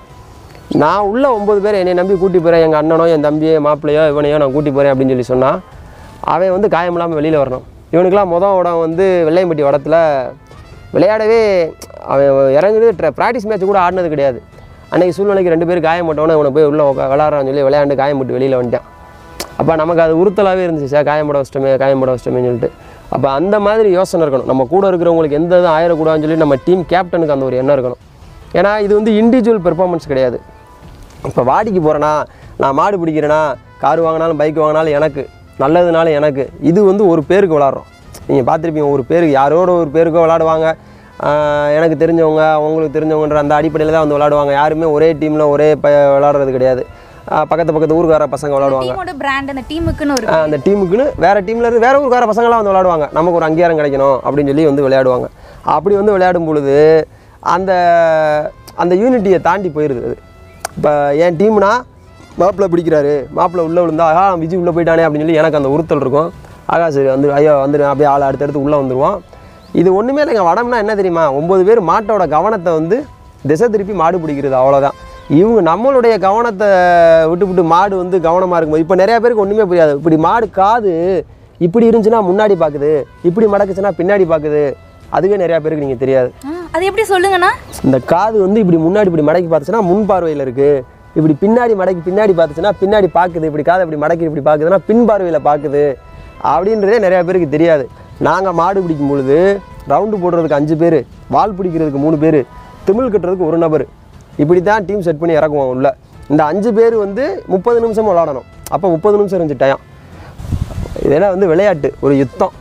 [SPEAKER 1] நான் உள்ள ஒம்பது பேர் என்னை நம்பி கூட்டி போகிறேன் எங்கள் அண்ணனோ என் தம்பியோ மாப்பிள்ளையோ இவனையோ நான் கூட்டி போகிறேன் அப்படின்னு சொல்லி சொன்னால் அவன் வந்து காயம் இல்லாமல் வெளியில் வரணும் இவனுக்கெல்லாம் மொதல் இடம் வந்து வெள்ளையம்பட்டி வடத்தில் விளையாடவே அவன் இறங்குது ப்ராக்டிஸ் மேட்ச் கூட ஆடினது கிடையாது அன்றைக்கி சூழ்நிலைக்கு ரெண்டு பேர் காயம் போட்டவொன்னே இவனை போய் உள்ளே உக்கா விளாட்றான்னு சொல்லி விளையாண்டு காயம் போட்டு வெளியில் வந்துட்டான் அப்போ நமக்கு அது உறுத்தலாகவே இருந்துச்சு சார் காயம் போட வச்சிட்டோமே காயம் போட வச்சிட்டோமேன்னு சொல்லிட்டு அப்போ அந்த மாதிரி யோசனை இருக்கணும் நம்ம கூட இருக்கிறவங்களுக்கு எந்த இதுவும் ஆயிடக்கூடாதுன்னு சொல்லி நம்ம டீம் கேப்டனுக்கு அந்த ஒரு எண்ணம் இருக்கணும் ஏன்னா இது வந்து இண்டிவிஜுவல் பெர்ஃபார்மன்ஸ் கிடையாது இப்போ வாடிக்கு போகிறேன்னா நான் மாடு பிடிக்கிறேன்னா கார் வாங்கினாலும் பைக் வாங்கினாலும் எனக்கு நல்லதுனால எனக்கு இது வந்து ஒரு பேருக்கு விளாட்றோம் நீங்கள் பார்த்துருப்பீங்க ஒரு பேருக்கு யாரோட ஒரு பேருக்கோ விளாடுவாங்க ஆஹ் எனக்கு தெரிஞ்சவங்க அவங்களுக்கு தெரிஞ்சவங்கன்ற அந்த அடிப்படையில் தான் வந்து விளாடுவாங்க யாருமே ஒரே டீமில் ஒரே ப விளாடுறது கிடையாது ஆஹ் பக்கத்து பக்கத்து ஊருக்கார பசங்க விளாடுவாங்க
[SPEAKER 2] டீமோட பிராண்ட் அந்த டீமுக்குன்னு ஒரு
[SPEAKER 1] ஆஹ் அந்த டீமுக்குன்னு வேற டீம்ல இருந்து வேற ஊருக்கார பசங்களாம் வந்து விளையாடுவாங்க நமக்கு ஒரு அங்கீகாரம் கிடைக்கணும் அப்படின்னு சொல்லி வந்து விளையாடுவாங்க அப்படி வந்து விளையாடும் பொழுது அந்த அந்த யூனிட்டியை தாண்டி போயிடுது அது இப்போ என் டீம்னா மாப்பிள்ளை பிடிக்கிறாரு மாப்பிள்ளை உள்ளே விழுந்தா ஆஹா விஜய் உள்ளே போயிட்டானே அப்படின்னு சொல்லி எனக்கு அந்த உறுத்தல் இருக்கும் ஆகா சரி வந்து ஐயோ வந்து அப்படியே ஆள் அடுத்தடுத்து உள்ளே வந்துடுவோம் இது ஒன்றுமே இல்லைங்க வடம்னா என்ன தெரியுமா ஒம்பது பேர் மாட்டோட கவனத்தை வந்து திசை திருப்பி மாடு பிடிக்கிறது அவ்வளோதான் இவங்க நம்மளுடைய கவனத்தை விட்டு விட்டு மாடு வந்து கவனமாக இருக்கும்போது இப்போ நிறைய பேருக்கு ஒன்றுமே புரியாது இப்படி மாடு காது இப்படி இருந்துச்சுன்னா முன்னாடி பார்க்குது இப்படி மடக்குச்சுன்னா பின்னாடி பார்க்குது அதுவே நிறைய பேருக்கு நீங்கள் தெரியாது
[SPEAKER 2] ஆ, அது எப்படி சொல்லுங்கண்ணா
[SPEAKER 1] இந்த காது வந்து இப்படி முன்னாடி இப்படி மடக்கி பார்த்துச்சுன்னா முன் பார்வையில் இருக்குது இப்படி பின்னாடி மடக்கி பின்னாடி பார்த்துச்சுன்னா பின்னாடி பார்க்குது இப்படி காதை இப்படி மடக்கி இப்படி பார்க்குதுன்னா பின் பார்வையில் பார்க்குது அப்படின்றதே நிறையா பேருக்கு தெரியாது நாங்கள் மாடு பிடிக்கும் பொழுது ரவுண்டு போடுறதுக்கு அஞ்சு பேர் வால் பிடிக்கிறதுக்கு மூணு பேர் திமிழ் கட்டுறதுக்கு ஒரு நபர் இப்படி தான் டீம் செட் பண்ணி இறக்குவோம் உள்ள இந்த அஞ்சு பேர் வந்து முப்பது நிமிஷம் விளாடணும் அப்போ முப்பது நிமிஷம் இருந்துச்சு டயம் இதெல்லாம் வந்து விளையாட்டு ஒரு யுத்தம்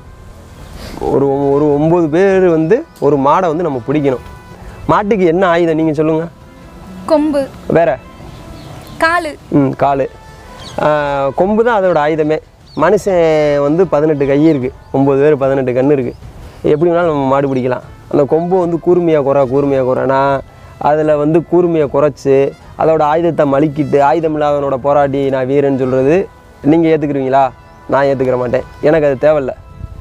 [SPEAKER 1] ஒரு ஒரு ஒம்பது பேர் வந்து ஒரு மாடை வந்து நம்ம பிடிக்கணும் மாட்டுக்கு என்ன ஆயுதம் நீங்கள் சொல்லுங்கள்
[SPEAKER 2] கொம்பு
[SPEAKER 1] வேற
[SPEAKER 2] காலு
[SPEAKER 1] ம் கால் கொம்பு தான் அதோட ஆயுதமே மனுஷன் வந்து பதினெட்டு கை இருக்குது ஒம்பது பேர் பதினெட்டு கண் இருக்குது எப்படி வேணாலும் நம்ம மாடு பிடிக்கலாம் அந்த கொம்பு வந்து கூர்மையாக குறை கூர்மையாக குறைனா அதில் வந்து கூர்மையை குறைச்சி அதோட ஆயுதத்தை மலிக்கிட்டு ஆயுதம் இல்லாதவனோட போராடி நான் வீரன் சொல்கிறது நீங்கள் ஏற்றுக்குறீங்களா நான் ஏற்றுக்கிற மாட்டேன் எனக்கு அது தேவையில்லை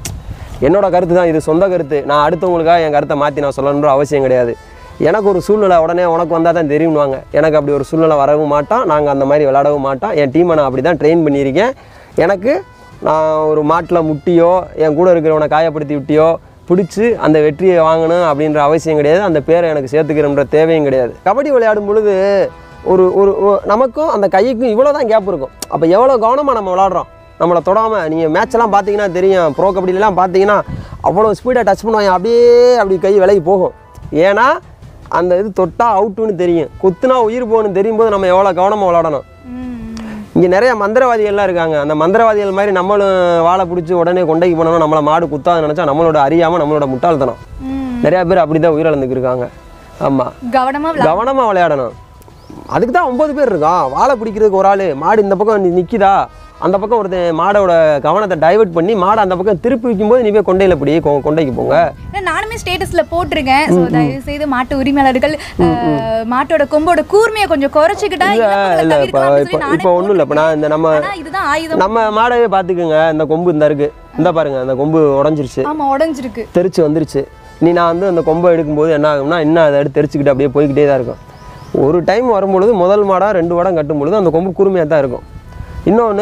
[SPEAKER 1] என்னோட கருத்து தான் இது சொந்த கருத்து நான் அடுத்தவங்களுக்காக என் கருத்தை மாற்றி நான் சொல்லணுன்ற அவசியம் கிடையாது எனக்கு ஒரு சூழ்நிலை உடனே உனக்கு வந்தால் தான் தெரியும்னுவாங்க எனக்கு அப்படி ஒரு சூழ்நிலை வரவும் மாட்டான் நாங்கள் அந்த மாதிரி விளையாடவும் மாட்டோம் என் டீமை நான் அப்படி தான் ட்ரெயின் பண்ணியிருக்கேன் எனக்கு நான் ஒரு மாட்டில் முட்டியோ என் கூட இருக்கிறவனை காயப்படுத்தி விட்டியோ பிடிச்சி அந்த வெற்றியை வாங்கணும் அப்படின்ற அவசியம் கிடையாது அந்த பேரை எனக்கு சேர்த்துக்கிறன்ற தேவையும் கிடையாது கபடி விளையாடும் பொழுது ஒரு ஒரு ஒ- நமக்கும் அந்த கைக்கும் இவ்வளோ தான் கேப் இருக்கும் அப்போ எவ்வளோ கவனமாக நம்ம விளாட்றோம் நம்மளை தொடாமல் நீங்கள் மேட்ச்லாம் பார்த்தீங்கன்னா தெரியும் ப்ரோ கபடிலாம் பார்த்தீங்கன்னா அவ்வளோ ஸ்பீடாக டச் பண்ணுவாங்க அப்படியே அப்படி கை விலகி போகும் ஏன்னா அந்த இது தொட்டா அவுட்டுன்னு தெரியும் குத்துனா உயிர் போகணும்னு தெரியும் போது நம்ம எவ்வளோ கவனமாக விளாடணும்
[SPEAKER 2] ம்.
[SPEAKER 1] இங்கே நிறைய மந்திரவாதிகள்லாம் இருக்காங்க அந்த மந்திரவாதிகள் மாதிரி நம்மளும் வாழை பிடிச்சி உடனே கொண்டைக்கு போனோம்னா நம்மளை மாடு குத்தாது நினச்சா நம்மளோட அறியாமல் நம்மளோட முட்டாள்தனம்
[SPEAKER 2] ம்.
[SPEAKER 1] நிறையா பேர் அப்படி தான் உயிரிழந்துக்கு இருக்காங்க ஆமாம்
[SPEAKER 2] கவனமா விளா-
[SPEAKER 1] கவனமாக விளையாடணும் அதுக்கு தான் ஒம்பது பேர் இருக்கான் வாழை பிடிக்கிறதுக்கு ஒரு ஆள் மாடு இந்த பக்கம் நி- நிக்குதா அந்த பக்கம் ஒருத்தன் மாடோட கவனத்தை டைவர்ட் பண்ணி மாடை அந்த பக்கம் திருப்பி வைக்கும்போது நீ போய் கொண்டையில் பிடி கொ- கொண்டைக்கு போங்க
[SPEAKER 2] ஏன்னா நானுமே ஸ்டேட்டஸ்ல போட்டிருக்கேன் ஸோ தயவு செய்து மாட்டு உரிமையாளர்கள் அஹ், மாட்டோட கொம்போட கூர்மையை கொஞ்சம் குறைச்சிக்கிட்டா இழப்புகளை
[SPEAKER 1] இல்லை இப்போ
[SPEAKER 2] தவிர்க்கலாம்னு
[SPEAKER 1] இப்போ
[SPEAKER 2] சொல்லி நானே
[SPEAKER 1] இப்போ ஒன்றும் இல்லை இப்போ நான் இந்த நம்ம
[SPEAKER 2] போட்டிருக்கேன். ஆனா இதுதான் ஆயுதம்
[SPEAKER 1] நம்ம மாடவே பார்த்துக்குங்க இந்த கொம்பு இந்த இருக்கு இந்த பாருங்க அந்த கொம்பு உடஞ்சிருச்சு
[SPEAKER 2] ஆமா உடைஞ்சிருக்கு
[SPEAKER 1] தெரிச்சு வந்துருச்சு நீ நான் வந்து அந்த கொம்பை எடுக்கும்போது என்ன ஆகும்னா இன்னும் அதை எடுத்து தெரிச்சுக்கிட்டு அப்படியே போய்கிட்டே தான் இருக்கும் ஒரு டைம் வரும்பொழுது முதல் மாடம் ரெண்டு மாடம் கட்டும் பொழுது அந்த கொம்பு கூர்மையாக தான் இருக்கும் இன்னொன்று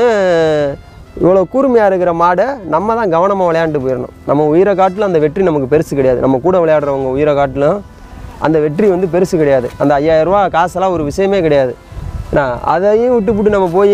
[SPEAKER 1] இவ்வளோ கூர்மையாக இருக்கிற மாடை நம்ம தான் கவனமாக விளையாண்டு போயிடணும் நம்ம உயிரை காட்டிலும் அந்த வெற்றி நமக்கு பெருசு கிடையாது நம்ம கூட விளையாடுறவங்க உயிரை காட்டிலும் அந்த வெற்றி வந்து பெருசு கிடையாது அந்த 5000 ரூபாய் காசெல்லாம் ஒரு விஷயமே கிடையாது ஏன்னா அதையும் விட்டுப்புட்டு நம்ம போய்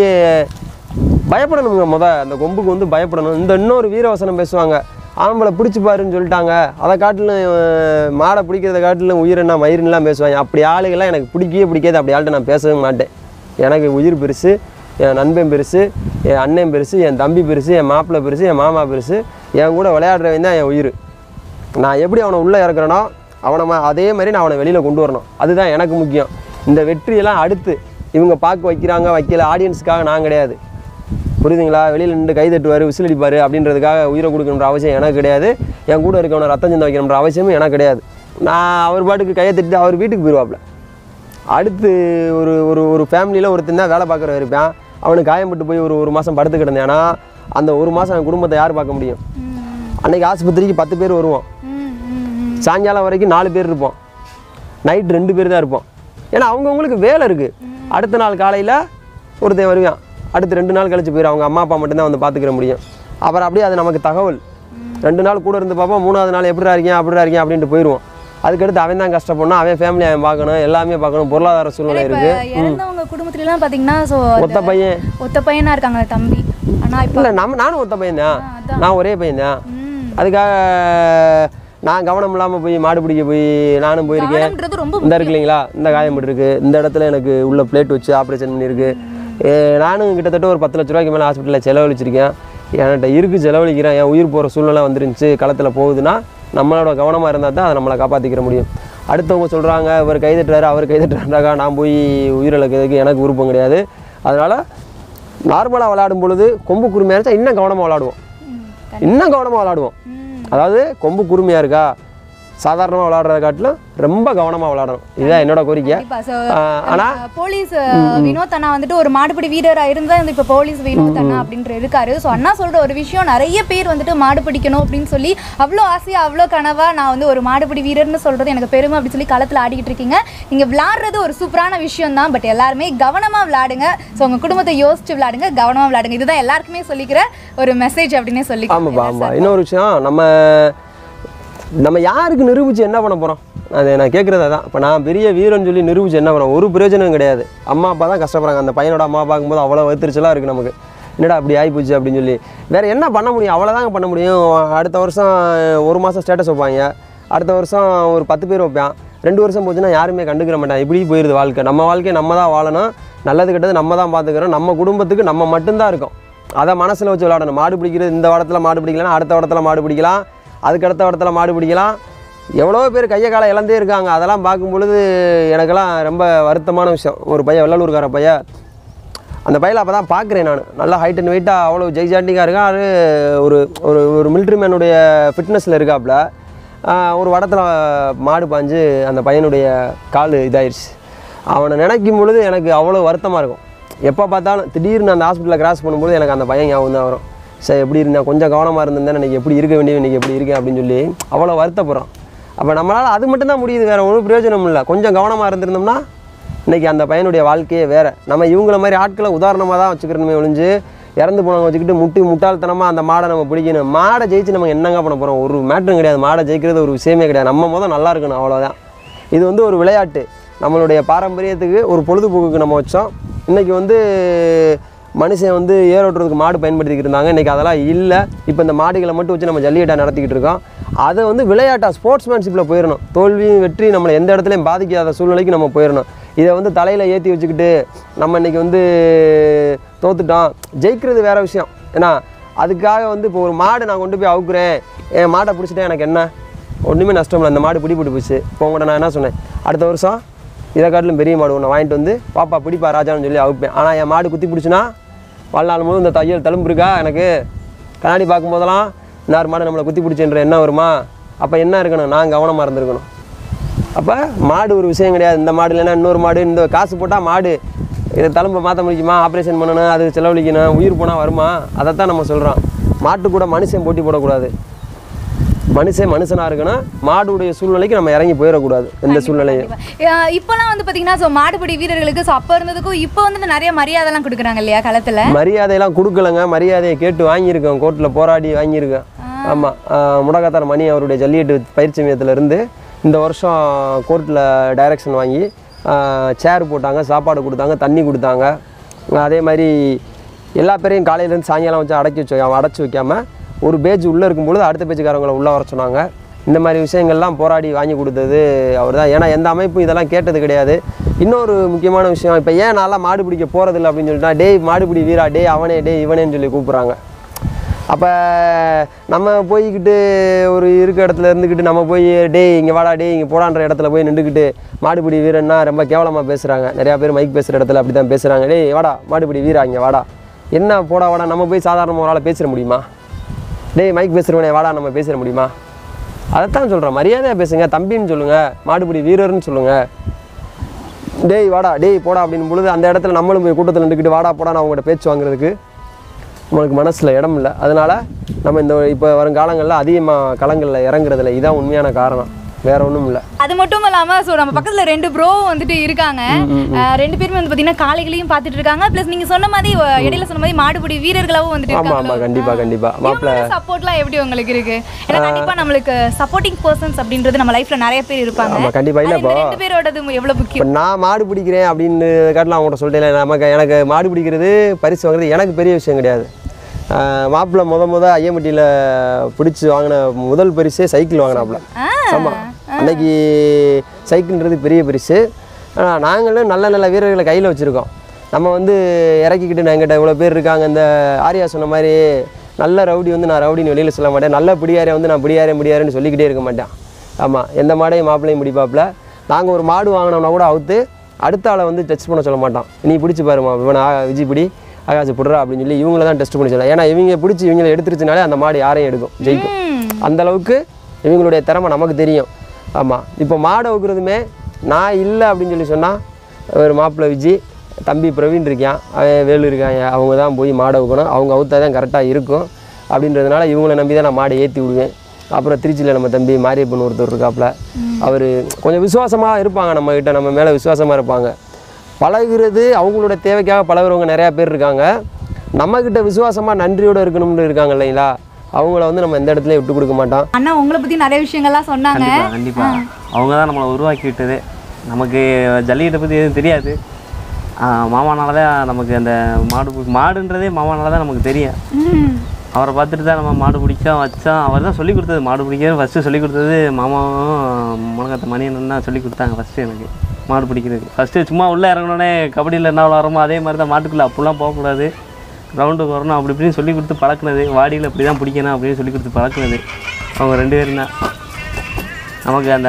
[SPEAKER 1] பயப்படணுங்க முத அந்த கொம்புக்கு வந்து பயப்படணும் இந்த இன்னொரு வீரவசனம் பேசுவாங்க ஆம்பளை பிடிச்சி பாருன்னு சொல்லிட்டாங்க அதை காட்டிலும் அஹ், மாடை பிடிக்கிறத காட்டிலும் உயிரெண்ணா மயிருன்னெலாம் பேசுவாங்க அப்படி ஆளுகள்லாம் எனக்கு பிடிக்கவே பிடிக்காது அப்படி ஆள்கிட்ட நான் பேசவே மாட்டேன் எனக்கு உயிர் பெருசு என் நண்பன் பெருசு என் அண்ணன் பெருசு என் தம்பி பெருசு என் மாப்பிள்ளை பெருசு என் மாமா பெருசு என் கூட விளையாடுறவன் தான் என் உயிர் நான் எப்படி அவனை உள்ளே இறக்குறேனோ அவனை ம- அதே மாதிரி நான் அவனை வெளியில் கொண்டு வரணும் அதுதான் எனக்கு முக்கியம் இந்த வெற்றியெல்லாம் அடுத்து இவங்க பார்க்க வைக்கிறாங்க வைக்கல ஆடியன்ஸுக்காக நான் கிடையாது புரியுதுங்களா வெளியில் நின்று கை தட்டுவார் விசில் அடிப்பார் அப்படின்றதுக்காக உயிரை கொடுக்கணுன்ற அவசியம் எனக்கு கிடையாது என் கூட இருக்கவனை ரத்தம் சிந்த வைக்கணுன்ற அவசியமும் எனக்கு கிடையாது நான் அவர் பாட்டுக்கு கையை தட்டிட்டு அவர் வீட்டுக்கு போயிடுவாப்புல அடுத்து ஒரு ஒரு ஒரு ஃபேமிலியில் ஒருத்தன் தான் வேலை பார்க்குற இருப்பான் அவனுக்கு காயம்பட்டு போய் ஒரு ஒரு மாதம் படுத்து கிடந்தானா அந்த ஒரு மாதம் அவன் குடும்பத்தை யார் பார்க்க முடியும் அன்னைக்கு ஆஸ்பத்திரிக்கு பத்து பேர் வருவோம்
[SPEAKER 2] ம், ம், ம்.
[SPEAKER 1] சாயங்காலம் வரைக்கும் நாலு பேர் இருப்போம் நைட் ரெண்டு பேர் தான் இருப்போம் ஏன்னா அவங்கவுங்களுக்கு வேலை இருக்குது அடுத்த நாள் காலையில் ஒருத்தன் வருவான் அடுத்து ரெண்டு நாள் கழிச்சு போயிடும் அவங்க அம்மா அப்பா மட்டும்தான் வந்து பார்த்துக்கிற முடியும் அப்புறம் அப்படியே அது நமக்கு தகவல் ரெண்டு நாள் கூட இருந்து பார்ப்போம் மூணாவது நாள் எப்படிடா இருக்கேன் அப்படிடா இருக்கேன் அப்படின்ட்டு போயிடுவோம் அதுக்கடுத்து அவன் தான் கஷ்டப்படணும் அவன் ஃபேமிலி அவன் பார்க்கணும் எல்லாமே பார்க்கணும் பொருளாதார சூழ்நிலை
[SPEAKER 2] இப்ப
[SPEAKER 1] இருக்குது
[SPEAKER 2] இறந்தவங்க குடும்பத்துல எல்லாம் பாத்தீங்கன்னா ஸோ
[SPEAKER 1] ஒத்த பையன்
[SPEAKER 2] ஒத்த பையனா இருக்காங்க தம்பி ஆனா இப்ப
[SPEAKER 1] இல்லை நம்ம நானும் ஒத்த பையன் தான்
[SPEAKER 2] ஆ, அதான்.
[SPEAKER 1] நான் ஒரே பையன் தான்
[SPEAKER 2] ம்.
[SPEAKER 1] அதுக்காக நான் கவனம் இல்லாமல் போய் மாடு பிடிக்க போய் நானும் போயிருக்கேன்
[SPEAKER 2] கவனம்ன்றது ரொம்ப
[SPEAKER 1] இந்த இருக்கு இல்லைங்களா இந்த காயம் இருக்கு இந்த இடத்துல எனக்கு உள்ள பிளேட் வச்சு ஆப்ரேஷன் பண்ணியிருக்கு ஏ, நானும் கிட்டத்தட்ட ஒரு பத்து லட்ச ரூபாய்க்கு மேலே ஹாஸ்பிட்டலில் செலவழிச்சிருக்கேன் என்கிட்ட இருக்கு செலவழிக்கிறேன் என் உயிர் போகிற சூழ்நிலை வந்துருந்துச்சு களத்தில் போகுதுன்னா நம்மளோட கவனமாக இருந்தால் தான் அதை நம்மளை காப்பாற்றிக்கிற முடியும் அடுத்தவங்க சொல்கிறாங்க இவர் கைதட்டுறாரு அவர் கைதட்டுறாருக்கா நான் போய் உயிரிழக்கிறதுக்கு எனக்கு விருப்பம் கிடையாது அதனால் நார்மலாக விளையாடும் பொழுது கொம்பு குருமையாக இருந்தால் இன்னும் கவனமாக விளையாடுவோம் இன்னும் கவனமாக விளையாடுவோம் அதாவது கொம்பு குருமையாக இருக்கா சாதாரணமாக விளையாடுறத காட்டிலும் ரொம்ப கவனமாக விளையாடணும் இதுதான் என்னோட கோரிக்கை
[SPEAKER 2] கண்டிப்பா So,
[SPEAKER 1] ஆஹ் ஆனா
[SPEAKER 2] நம்ம போலீஸ் அஹ், வினோத் அண்ணா வந்துட்டு ஒரு மாடுபிடி வீரரா இருந்தா இந்த இப்ப போலீஸ் வினோத் அண்ணா அப்படின்ற இருக்காரு சோ அண்ணா சொல்ற ஒரு விஷயம் நிறைய பேர் வந்துட்டு மாடு பிடிக்கணும் அப்படின்னு சொல்லி அவ்வளோ ஆசையா அவ்வளோ கனவா நான் வந்து ஒரு மாடுபிடி வீரர்னு சொல்றது எனக்கு பெருமை அப்படின்னு சொல்லி களத்துல ஆடிக்கிட்டு இருக்கீங்க நீங்க விளையாடுறது ஒரு சூப்பரான விஷயம் தான் பட் எல்லாருமே கவனமா விளையாடுங்க ஸோ உங்க குடும்பத்தை யோசிச்சு விளையாடுங்க கவனமா விளையாடுங்க இதுதான் எல்லாருக்குமே சொல்லிக்கிற ஒரு மெசேஜ் அப்படின்னே சொல்லி
[SPEAKER 1] ஆமாப்பா ஆமாம் இன்னொரு விஷயம் நம்ம நம்ம யாருக்கு நிரூபித்து என்ன பண்ண போகிறோம் அது நான் கேட்குறது அதான் இப்போ நான் பெரிய வீரன் சொல்லி நிரூபித்து என்ன பண்ண ஒரு பிரயோஜனம் கிடையாது அம்மா அப்பா தான் கஷ்டப்படுறாங்க அந்த பையனோட அம்மா பார்க்கும்போது அவ்வளோ வைத்திருச்சலாக இருக்குது நமக்கு என்னடா அப்படி ஆகிப்போச்சு அப்படின்னு சொல்லி வேறு என்ன பண்ண முடியும் அவ்வளோதாங்க பண்ண முடியும் அடுத்த வருஷம் ஒரு மாதம் ஸ்டேட்டஸ் வைப்பாங்க அடுத்த வருஷம் ஒரு பத்து பேர் வைப்பான் ரெண்டு வருஷம் போச்சுன்னா யாருமே கண்டுக்கிற மாட்டாங்க இப்படி போயிடுது வாழ்க்கை நம்ம வாழ்க்கையை நம்ம தான் வாழணும் நல்லது கெட்டது நம்ம தான் பார்த்துக்கிறோம் நம்ம குடும்பத்துக்கு நம்ம மட்டும்தான் இருக்கோம் அதை மனசில் வச்சு விளையாடணும் மாடு பிடிக்கிறது இந்த இடத்துல மாடு பிடிக்கலன்னா அடுத்த இடத்துல மாடு பிடிக்கலாம் அதுக்கு அடுத்த இடத்துல மாடு பிடிக்கலாம் எவ்வளோ பேர் கையை காலை இழந்தே இருக்காங்க அதெல்லாம் பார்க்கும் பொழுது எனக்கெல்லாம் ரொம்ப வருத்தமான விஷயம் ஒரு பையன் வெள்ளலூர்கார பையன் அந்த பையலை அப்போ தான் பார்க்குறேன் நான் நல்லா ஹைட் அண்ட் வெயிட்டாக அவ்வளோ ஜெய்ஜாண்டிக்காக இருக்கான் அது ஒரு ஒரு ஒரு மிலிட்ரி மேனுடைய ஃபிட்னஸில் இருக்காப்புல ஆஹ் ஒரு வடத்தில் மாடு பாஞ்சு அந்த பையனுடைய கால் இதாயிருச்சு அவனை நினைக்கும் பொழுது எனக்கு அவ்வளோ வருத்தமாக இருக்கும் எப்போ பார்த்தாலும் திடீர்னு அந்த ஹாஸ்பிட்டலில் கிராஸ் பண்ணும்போது எனக்கு அந்த பையன் ஞாபகம் தான் வரும் சரி எப்படி இருந்தேன் கொஞ்சம் கவனமாக இருந்திருந்தேன் எனக்கு எப்படி இருக்க வேண்டிய இன்றைக்கி எப்படி இருக்கேன் அப்படின்னு சொல்லி அவ்வளோ வருத்தப்படுறோம் அப்போ நம்மளால் அது மட்டும்தான் முடியுது வேறு ஒன்றும் பிரயோஜனம் இல்லை கொஞ்சம் கவனமாக இருந்திருந்தோம்னா இன்றைக்கி அந்த பையனுடைய வாழ்க்கையே வேறு நம்ம இவங்கள மாதிரி ஆட்களை உதாரணமாக தான் வச்சுக்கிறோமே ஒழிஞ்சு இறந்து போனவங்க வச்சுக்கிட்டு முட்டி முட்டாள்தனமாக அந்த மாடை நம்ம பிடிக்கணும் மாடை ஜெயிச்சு நம்ம என்னங்க பண்ண போகிறோம் ஒரு மேட்ரும் கிடையாது மாடை ஜெயிக்கிறது ஒரு விஷயமே கிடையாது நம்ம முதல் நல்லா இருக்கணும் அவ்வளோதான் இது வந்து ஒரு விளையாட்டு நம்மளுடைய பாரம்பரியத்துக்கு ஒரு பொழுதுபோக்குக்கு நம்ம வச்சோம் இன்றைக்கி வந்து மனுஷன் வந்து ஏரோட்டுறதுக்கு மாடு பயன்படுத்திக்கிட்டு இருந்தாங்க இன்றைக்கி அதெல்லாம் இல்லை இப்போ இந்த மாடுகளை மட்டும் வச்சு நம்ம ஜல்லிக்கட்டை நடத்திக்கிட்டு இருக்கோம் அதை வந்து விளையாட்டா ஸ்போர்ட்ஸ்மேன்ஷிப்பில் போயிடணும் தோல்வியும் வெற்றி நம்மளை எந்த இடத்துலையும் பாதிக்காத சூழ்நிலைக்கு நம்ம போயிடணும் இதை வந்து தலையில் ஏற்றி வச்சுக்கிட்டு நம்ம இன்றைக்கி வந்து தோத்துட்டோம் ஜெயிக்கிறது வேற விஷயம் ஏன்னா அதுக்காக வந்து இப்போ ஒரு மாடு நான் கொண்டு போய் அவுக்குறேன் என் மாடை பிடிச்சிட்டேன் எனக்கு என்ன ஒன்றுமே நஷ்டம் இல்லை அந்த மாடு பிடி பிடி போச்சு இப்போ உங்கள்கிட்ட நான் என்ன சொன்னேன் அடுத்த வருஷம் இதை காட்டிலும் பெரிய மாடு ஒன்று வாங்கிட்டு வந்து பாப்பா பிடிப்பா ராஜான்னு சொல்லி அவுப்பேன் ஆனால் என் மாடு குத்தி பிடிச்சுன்னா வாழ்நாள் முழு இந்த தையல் தழும்பு இருக்கா எனக்கு கண்ணாடி பார்க்கும்போதெல்லாம் இன்னொரு மாடு நம்மளை குத்தி பிடிச்சன்ற என்ன வருமா அப்போ என்ன இருக்கணும் நான் கவனமாக இருந்திருக்கணும் அப்போ மாடு ஒரு விஷயம் கிடையாது இந்த மாடு இல்லைன்னா இன்னொரு மாடு இந்த காசு போட்டால் மாடு இதை தழும்பை மாற்ற முடியுமா ஆப்ரேஷன் பண்ணணும் அது செலவழிக்கணும் உயிர் போனால் வருமா அதைத்தான் நம்ம சொல்கிறோம் மாட்டு கூட மனுஷன் போட்டி போடக்கூடாது மனுஷன் மனுஷனாக இருக்கணும் மாடுடைய சூழ்நிலைக்கு நம்ம இறங்கி போயிடக்கூடாது எந்த சூழ்நிலையும்
[SPEAKER 2] அஹ் இப்போலாம் வந்து பாத்தீங்கன்னா ஸோ மாடுபிடி வீரர்களுக்கு ஸோ அப்போ இருந்ததுக்கும் இப்போ வந்து நிறைய மரியாதைலாம் கொடுக்குறாங்க இல்லையா களத்துல
[SPEAKER 1] மரியாதையெல்லாம் கொடுக்கலங்க மரியாதையை கேட்டு வாங்கியிருக்கேன் கோர்ட்டில் போராடி வாங்கியிருக்கேன் ஆமாம் முடக்காத்தார் மணி அவருடைய ஜல்லிக்கட்டு பயிற்சி மையத்துல இருந்து இந்த வருஷம் கோர்ட்டில் டைரக்ஷன் வாங்கி சேர் போட்டாங்க சாப்பாடு கொடுத்தாங்க தண்ணி கொடுத்தாங்க அதே மாதிரி எல்லா பேரையும் காலையிலேருந்து சாயங்காலம் வச்சு அடக்கி வச்சு அடைச்சி வைக்காம ஒரு பேஜ் உள்ளே இருக்கும்பொழுது அடுத்த பேஜுக்காரங்களை உள்ளே வர சொன்னாங்க இந்த மாதிரி விஷயங்கள்லாம் போராடி வாங்கி கொடுத்தது அவர் தான் ஏன்னா எந்த அமைப்பும் இதெல்லாம் கேட்டது கிடையாது இன்னொரு முக்கியமான விஷயம் இப்போ ஏன் நான்லாம் மாடு பிடிக்க போகிறதில்ல அப்படின்னு சொல்லிட்டா டேய் மாடுபிடி வீரா டேய் அவனே டேய் இவனேன்னு சொல்லி கூப்பிட்றாங்க அப்போ நம்ம போய்கிட்டு ஒரு இருக்க இடத்துல இருந்துக்கிட்டு நம்ம போய் டேய் இங்கே வாடா டேய் இங்கே போடான்ற இடத்துல போய் நின்றுக்கிட்டு மாடுபிடி வீரன்னா ரொம்ப கேவலமாக பேசுகிறாங்க நிறையா பேர் மைக் பேசுகிற இடத்துல அப்படி தான் பேசுகிறாங்க டேய் வாடா மாடுபிடி வீரா இங்கே வாடா என்ன போடா வாடா நம்ம போய் சாதாரண ஒரு ஆளை பேசிட முடியுமா டேய் மைக் பேசுகிறவனே வாடா நம்ம பேசிட முடியுமா அதைத்தான் சொல்கிறேன் மரியாதையாக பேசுங்க தம்பின்னு சொல்லுங்கள் மாடுபிடி வீரர்னு சொல்லுங்கள் டேய் வாடா டேய் போடா அப்படின்னு பொழுது அந்த இடத்துல நம்மளும் போய் கூட்டத்தில் நின்றுக்கிட்டு வாடா போடா நான் அவங்கள்ட்ட பேச்சு வாங்குறதுக்கு நம்மளுக்கு மனசில் இடம் இல்லை அதனால் நம்ம இந்த இப்போ வருங்காலங்களில் அதிகமாக களங்களில் இறங்குறதில்ல இதான் உண்மையான காரணம் வேற ஒன்றும் இல்லை
[SPEAKER 2] அது மட்டும் இல்லாம ஸோ நம்ம பக்கத்துல ரெண்டு ப்ரோ வந்துட்டு இருக்காங்க அஹ் ரெண்டு பேருமே வந்து பாத்தீங்கன்னா காளைகளையும் பார்த்துட்டு இருக்காங்க ப்ளஸ் நீங்க சொன்ன மாதிரி அஹ் இடையில சொன்ன மாதிரி மாடுபிடி வீரர்களாவும் வந்துட்டு
[SPEAKER 1] ஆமாம்
[SPEAKER 2] இருக்காங்க
[SPEAKER 1] ஆமாம் கண்டிப்பாக கண்டிப்பாக மாப்பிள்ள
[SPEAKER 2] சப்போர்ட்லாம் எப்படி உங்களுக்கு இருக்கு ஏன்னா கண்டிப்பா நம்மளுக்கு சப்போர்ட்டிங் பர்சன்ஸ் அப்படின்றது நம்ம லைஃப்ல நிறைய பேர் இருப்பாங்க
[SPEAKER 1] ஆமாம் கண்டிப்பாக இல்லை
[SPEAKER 2] அது இந்த ரெண்டு பேரோடது எவ்வளவு முக்கியம்
[SPEAKER 1] இப்போ நான் மாடு பிடிக்கிறேன் அப்படின்னு காட்டலாம் அவங்கள்ட்ட சொல்லிட்டேன் நமக்கு எனக்கு மாடு பிடிக்கிறது பரிசு வாங்குறது எனக்கு பெரிய விஷயம் கிடையாது மாப்பிள்ளை முத முத ஐயம்பட்டியில் பிடிச்சி வாங்கின முதல் பரிசே சைக்கிள் வாங்கினாப்புல ஆமாம் அன்னைக்கு சைக்கிள்ன்றது பெரிய பரிசு ஆனால் நாங்களும் நல்ல நல்ல வீரர்களை கையில் வச்சுருக்கோம் நம்ம வந்து இறக்கிக்கிட்டு என்கிட்ட இவ்வளோ பேர் இருக்காங்க இந்த ஆரியா சொன்ன மாதிரி நல்ல ரவுடி வந்து நான் ரவுடின்னு வெளியில் சொல்ல மாட்டேன் நல்ல பிடியாரே வந்து நான் பிடியாரே முடியாருன்னு சொல்லிக்கிட்டே இருக்க மாட்டேன் ஆமாம் எந்த மாடையும் மாப்பிள்ளையும் பிடிப்பாப்புல நாங்கள் ஒரு மாடு வாங்கினோம்னா கூட அவுத்து அடுத்த ஆளை வந்து டெஸ்ட் பண்ண சொல்ல மாட்டோம் நீ பிடிச்சி பாருமா இவனை ஆ- விஜய் பிடி ஆகாசு புடுறா அப்படின்னு சொல்லி இவங்கள தான் டெஸ்ட் பண்ணி சொல்லலாம் ஏன்னா இவங்க பிடிச்சி இவங்களை எடுத்துருச்சுனாலே அந்த மாடு யாரையும் எடுக்கும் ஜெயிக்கும் அந்த அளவுக்கு இவங்களுடைய திறமை நமக்கு தெரியும் ஆமாம் இப்போ மாடை வைக்கிறதுமே நான் இல்லை அப்படின்னு சொல்லி சொன்னால் ஒரு மாப்பிள்ளை விஜய் தம்பி பிரவீன் இருக்கான் அவன் வேலு இருக்காங்க அவங்க தான் போய் மாடை வைக்கணும் அவங்க அவுத்தா தான் கரெக்டாக இருக்கும் அப்படின்றதுனால இவங்களை நம்பி தான் நான் மாடை ஏற்றி விடுவேன் அப்புறம் திருச்சியில் நம்ம தம்பி மாரியப்பன் ஒருத்தர் இருக்காப்புல அவர் கொஞ்சம் விசுவாசமாக இருப்பாங்க நம்மக்கிட்ட நம்ம மேலே விசுவாசமாக இருப்பாங்க பழகுறது அவங்களோட தேவைக்காக பழகுறவங்க நிறையா பேர் இருக்காங்க நம்மக்கிட்ட விசுவாசமாக நன்றியோடு இருக்கணும்னு இருக்காங்க இல்லைங்களா அவங்கள வந்து நம்ம எந்த இடத்துலையும் விட்டு கொடுக்க மாட்டோம்
[SPEAKER 2] அண்ணா உங்களை பத்தி நிறைய விஷயங்கள்லாம் சொன்னாங்க
[SPEAKER 3] கண்டிப்பாக கண்டிப்பாக அவங்க தான் நம்மளை உருவாக்கி விட்டது நமக்கு ஜல்லிக்கட்டை பற்றி எதுவும் தெரியாது ஆஹ் மாமானால தான் நமக்கு அந்த மாடு பு- மாடுன்றதே மாமானால தான் நமக்கு தெரியும்
[SPEAKER 2] ம்.
[SPEAKER 3] அவரை பார்த்துட்டு தான் நம்ம மாடு பிடிச்சோம் வச்சோம் அவர் தான் சொல்லி கொடுத்தது மாடு பிடிக்கிறது ஃபஸ்ட்டு சொல்லி கொடுத்தது மாமாவும் முழக்கத்தை மணியன் தான் சொல்லி கொடுத்தாங்க ஃபஸ்ட்டு எனக்கு மாடு பிடிக்கிறதுக்கு ஃபஸ்ட்டு சும்மா உள்ளே இறங்கினோடனே கபடியில் என்ன விளாட்றோமோ அதே மாதிரி தான் மாட்டுக்குள்ளே அப்படிலாம் போகக்கூடாது ரவுண்டுக்கு வரணும் அப்படி இப்படின்னு சொல்லி கொடுத்து பழக்குனது வாடியில் இப்படி தான் பிடிக்கணும் அப்படின்னு சொல்லி கொடுத்து பழக்குனது அவங்க ரெண்டு பேரும் தான் நமக்கு அந்த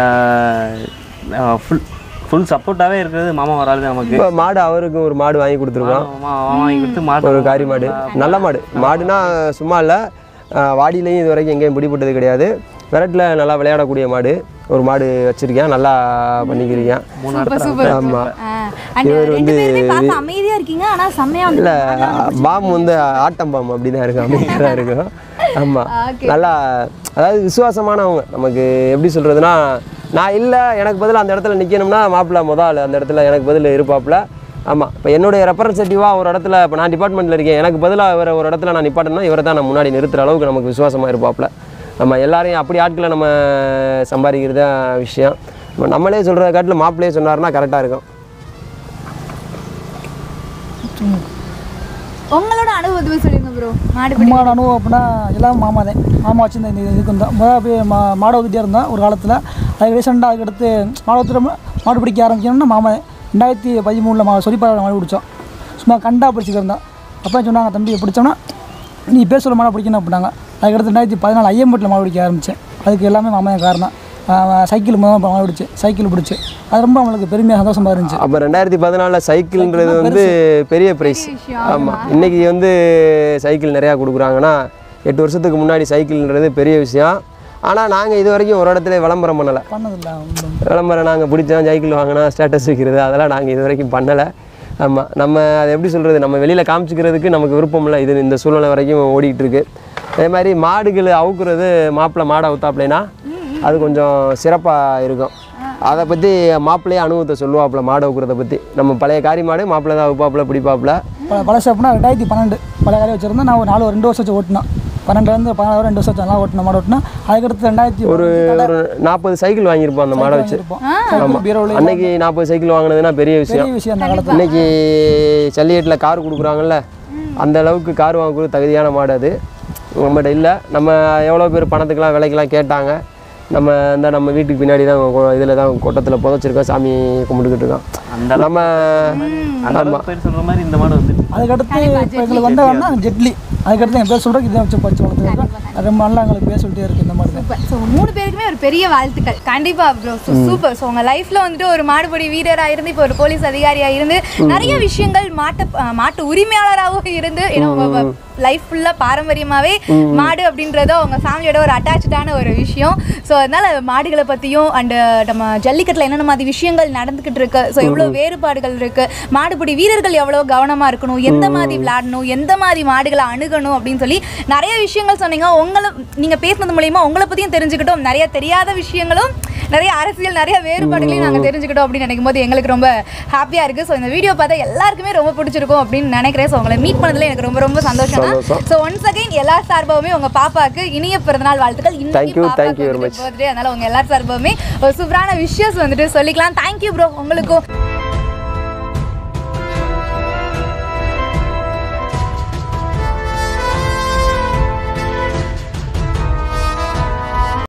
[SPEAKER 3] ஃபுல் ஃபுல் சப்போர்ட்டாகவே இருக்கிறது மாமா வராது நமக்கு
[SPEAKER 1] இப்போ மாடு அவருக்கும் ஒரு மாடு வாங்கி கொடுத்துருக்கோம்
[SPEAKER 3] மாமா மாமா வாங்கி கொடுத்து மாடு
[SPEAKER 1] ஒரு காரி மாடு நல்ல மாடு மாடுனா சும்மா இல்லை வாடியிலையும் இது வரைக்கும் எங்கேயும் பிடிப்பட்டது கிடையாது விரட்டில் நல்லா விளையாடக்கூடிய மாடு ஒரு மாடு வச்சிருக்கேன் நல்லா பண்ணிக்கிறீங்க
[SPEAKER 2] சூப்பர் சூப்பர்
[SPEAKER 1] ஆமாம்
[SPEAKER 2] அண்ட் ரெண்டு பேருமே பார்க்க அமைதியா இருக்கீங்க ஆனா செம்மையா வந்து
[SPEAKER 1] இல்லை பாம் வந்து ஆட்டம் பாம் அப்படி தான் இருக்கும் அமைதியாக தான் இருக்கும் ஆமாம்
[SPEAKER 2] Okay.
[SPEAKER 1] நல்லா அதாவது விசுவாசமானவங்க நமக்கு எப்படி சொல்கிறதுனா நான் இல்லை எனக்கு பதில் அந்த இடத்துல நிற்கணும்னா மாப்பிள்ளை மொதல் ஆளு அந்த இடத்துல எனக்கு பதில் இருப்பாப்புல ஆமாம் இப்போ என்னுடைய ரெப்ரசன்டேட்டிவாக ஒரு இடத்துல இப்போ நான் டிபார்ட்மெண்ட்டில் இருக்கேன் எனக்கு பதிலாக இவரை ஒரு இடத்துல நான் நிப்பாட்டணும்னா இவரை தான் நான் முன்னாடி நிறுத்துற அளவுக்கு நமக்கு விசுவாசமாக இருப்பாப்புல நம்ம எல்லாரையும் அப்படி ஆட்களை நம்ம சம்பாதிக்கிறது தான் விஷயம் நம்ம நம்மளே சொல்கிறத காட்டில் மாப்பிள்ளையே சொன்னாருன்னா கரெக்டாக இருக்கும்
[SPEAKER 2] உங்களோட அனுபவத்தை சொல்லுங்க ப்ரோ மாடுபிடி
[SPEAKER 4] மாடு அனுபவம் அப்படின்னா எல்லாம் மாமா தான் மாமா வச்சிருந்த இந்த இதுக்கு வந்தோம் முதல்ல போய் மா மாடு ஊற்றிட்டே இருந்தோம் ஒரு காலத்தில் அதுக்கு ரீசெண்டாக அதுக்கடுத்து மாடு ஊற்றுற மாடு பிடிக்க ஆரம்பிக்கணும்னா மாமா தான் ரெண்டாயிரத்தி பதிமூணில் மா சொரிப்பாறை மாடு பிடிச்சோம் சும்மா கண்டா பிடிச்சிக்க இருந்தோம் அப்போ சொன்னாங்க தம்பி பிடிச்சோன்னா நீ பேர் சொல்ல மாடு பிடிக்கணும் அப்படின்னாங்க அதுக்கடுத்து ரெண்டாயிரத்தி பதினாலு ஐயம்பட்டில் மாடு பிடிக்க ஆரம்பித்தேன் அதுக்கு எல்லாமே மாமா தான் காரணம் ஆஹ் சைக்கிள் முதல் மாடு பிடிச்சி சைக்கிள் பிடிச்சி அது ரொம்ப நம்மளுக்கு பெருமையாக சந்தோஷமாக இருந்துச்சு
[SPEAKER 1] அப்போ ரெண்டாயிரத்தி பதினாலில் சைக்கிள்ன்றது வந்து பெரிய ப்ரைஸ் ஆமாம் இன்னைக்கு வந்து சைக்கிள் நிறையா கொடுக்குறாங்கன்னா எட்டு வருஷத்துக்கு முன்னாடி சைக்கிள்ன்றது பெரிய விஷயம் ஆனால் நாங்கள் இது வரைக்கும் ஒரு இடத்துல விளம்பரம் பண்ணலை
[SPEAKER 4] பண்ணதில்லை
[SPEAKER 1] விளம்பரம் நாங்கள் பிடிச்சோம் சைக்கிள் வாங்கினா ஸ்டேட்டஸ் வைக்கிறது அதெல்லாம் நாங்கள் இது வரைக்கும் பண்ணலை ஆமாம் நம்ம அதை எப்படி சொல்கிறது நம்ம வெளியில் காமிச்சிக்கிறதுக்கு நமக்கு விருப்பம் இல்லை இது இந்த சூழ்நிலை வரைக்கும் ஓடிக்கிட்டு இருக்கு அதே மாதிரி மாடுகள் அவுக்குறது மாப்பிள்ளை மாடை அவுத்தாப்லைனா அது கொஞ்சம் சிறப்பாக இருக்கும் அதை பற்றி மாப்பிள்ளையே அனுபவத்தை சொல்லுவாப்புல மாடை அவுக்குறத பற்றி நம்ம பழைய காரி மாடு மாப்பிள்ளை தான் அவுப்பாப்புல பிடிப்பாப்புல
[SPEAKER 4] ப பழசு அப்படின்னா ரெண்டாயிரத்தி பன்னெண்டு பழைய காலையை வச்சுருந்தேன் நான் ஒரு நாலு ரெண்டு வருஷம் வச்சு ஓட்டினேன் பன்னெண்டுலேருந்து பதினாறு வரை ரெண்டு வருஷம் வச்சு நல்லா ஓட்டின மாடு ஓட்டினேன் அதுக்கடுத்து ரெண்டாயிரத்தி
[SPEAKER 1] ஒரு ஒரு நாற்பது சைக்கிள் வாங்கியிருப்போம் அந்த மாடை வச்சு
[SPEAKER 4] இருப்போம் பீரோவில்
[SPEAKER 1] அன்னைக்கு நாற்பது சைக்கிள் வாங்கினதுன்னா பெரிய விஷயம்
[SPEAKER 4] பெரிய விஷயம் அந்த காலத்தில்
[SPEAKER 1] இன்னைக்கு சல்லிக்கட்டில் கார் கொடுக்குறாங்கல்ல அந்த அளவுக்கு கார் வாங்கக்கூடிய தகுதியான மாடு அது நம்மகிட்ட இல்லை நம்ம எவ்வளோ பேர் பணத்துக்கெலாம் விலைக்கெல்லாம் கேட்டாங்க நம்ம இந்த நம்ம வீட்டுக்கு பின்னாடி தான் இதில் தான் கொட்டத்தில் புதைச்சிருக்கோம் சாமி கும்பிட்டுக்கிட்டு இருக்கோம்
[SPEAKER 3] அந்த
[SPEAKER 1] நம்ம
[SPEAKER 3] அந்த அளவுக்கு பேர் சொல்கிற மாதிரி இந்த மாடு வந்துட்டு
[SPEAKER 4] அதுக்கடுத்து இப்போ எங்களுக்கு வந்தவன்னா ஜெட்லி அதுக்கடுத்து என் பேர் சொல்கிறேன் இதை வச்சு படிச்சு வளர்த்துருக்கேன் அது ரொம்ப நல்லா எங்களுக்கு பேர் சொல்லிட்டே இருக்குது இந்த மாதிரி தான்
[SPEAKER 2] சூப்பர் ஸோ மூணு பேருக்குமே ஒரு பெரிய வாழ்த்துக்கள் கண்டிப்பா ப்ரோ ஸோ சூப்பர் ஸோ உங்க லைஃப்ல வந்துட்டு ஒரு மாடுபிடி வீரரா இருந்து இப்போ ஒரு போலீஸ் அதிகாரியா இருந்து நிறைய விஷயங்கள் மாட்டு அஹ், மாட்டு உரிமையாளராகவும் இருந்து ஏன்னா உங்க லைஃப் ஃபுல்லா பாரம்பரியமாவே மாடு அப்படின்றத உங்க ஃபேமிலியோட ஒரு அட்டாச்சான ஒரு விஷயம் ஸோ அதனால மாடுகளை பத்தியும் அண்ட் நம்ம ஜல்லிக்கட்டுல என்னென்ன மாதிரி விஷயங்கள் நடந்துகிட்டு இருக்கு ஸோ எவ்வளோ வேறுபாடுகள் இருக்கு மாடுபிடி வீரர்கள் எவ்வளோ கவனமா இருக்கணும் எந்த மாதிரி விளையாடணும் எந்த மாதிரி மாடுகளை அணுகணும் அப்படின்னு சொல்லி நிறைய விஷயங்கள் சொன்னீங்க உங்களை நீங்க பேசுனது மூலியமா உங்களை பத்தியும் தெரிஞ்சுக்கிட்டோம் நிறைய தெரியாத விஷயங்களும் நிறைய அரசியல் நிறைய வேறுபாடுகளையும் நாங்க தெரிஞ்சுக்கிட்டோம் அப்படின்னு நினைக்கும் போது எங்களுக்கு ரொம்ப ஹாப்பியா இருக்கு ஸோ இந்த வீடியோ பார்த்தா எல்லாருக்குமே ரொம்ப பிடிச்சிருக்கும் அப்படின்னு நினைக்கிறேன் ஸோ உங்களை மீட் பண்ணதுல எனக்கு ரொம்ப ரொம்ப சந்தோஷம்
[SPEAKER 1] சந்தோஷம்.
[SPEAKER 2] ஸோ ஒன்ஸ் அகைன் எல்லா சார்பாகவுமே உங்க பாப்பாக்கு இனிய பிறந்தநாள் வாழ்த்துக்கள்
[SPEAKER 1] Thank you, thank you very much.
[SPEAKER 2] Birthday அதனால உங்க எல்லா சார்பாகவுமே ஒரு சூப்பரான விஷயஸ் வந்துட்டு சொல்லிக்கலாம் தேங்க்யூ ப்ரோ உங்களுக்கும்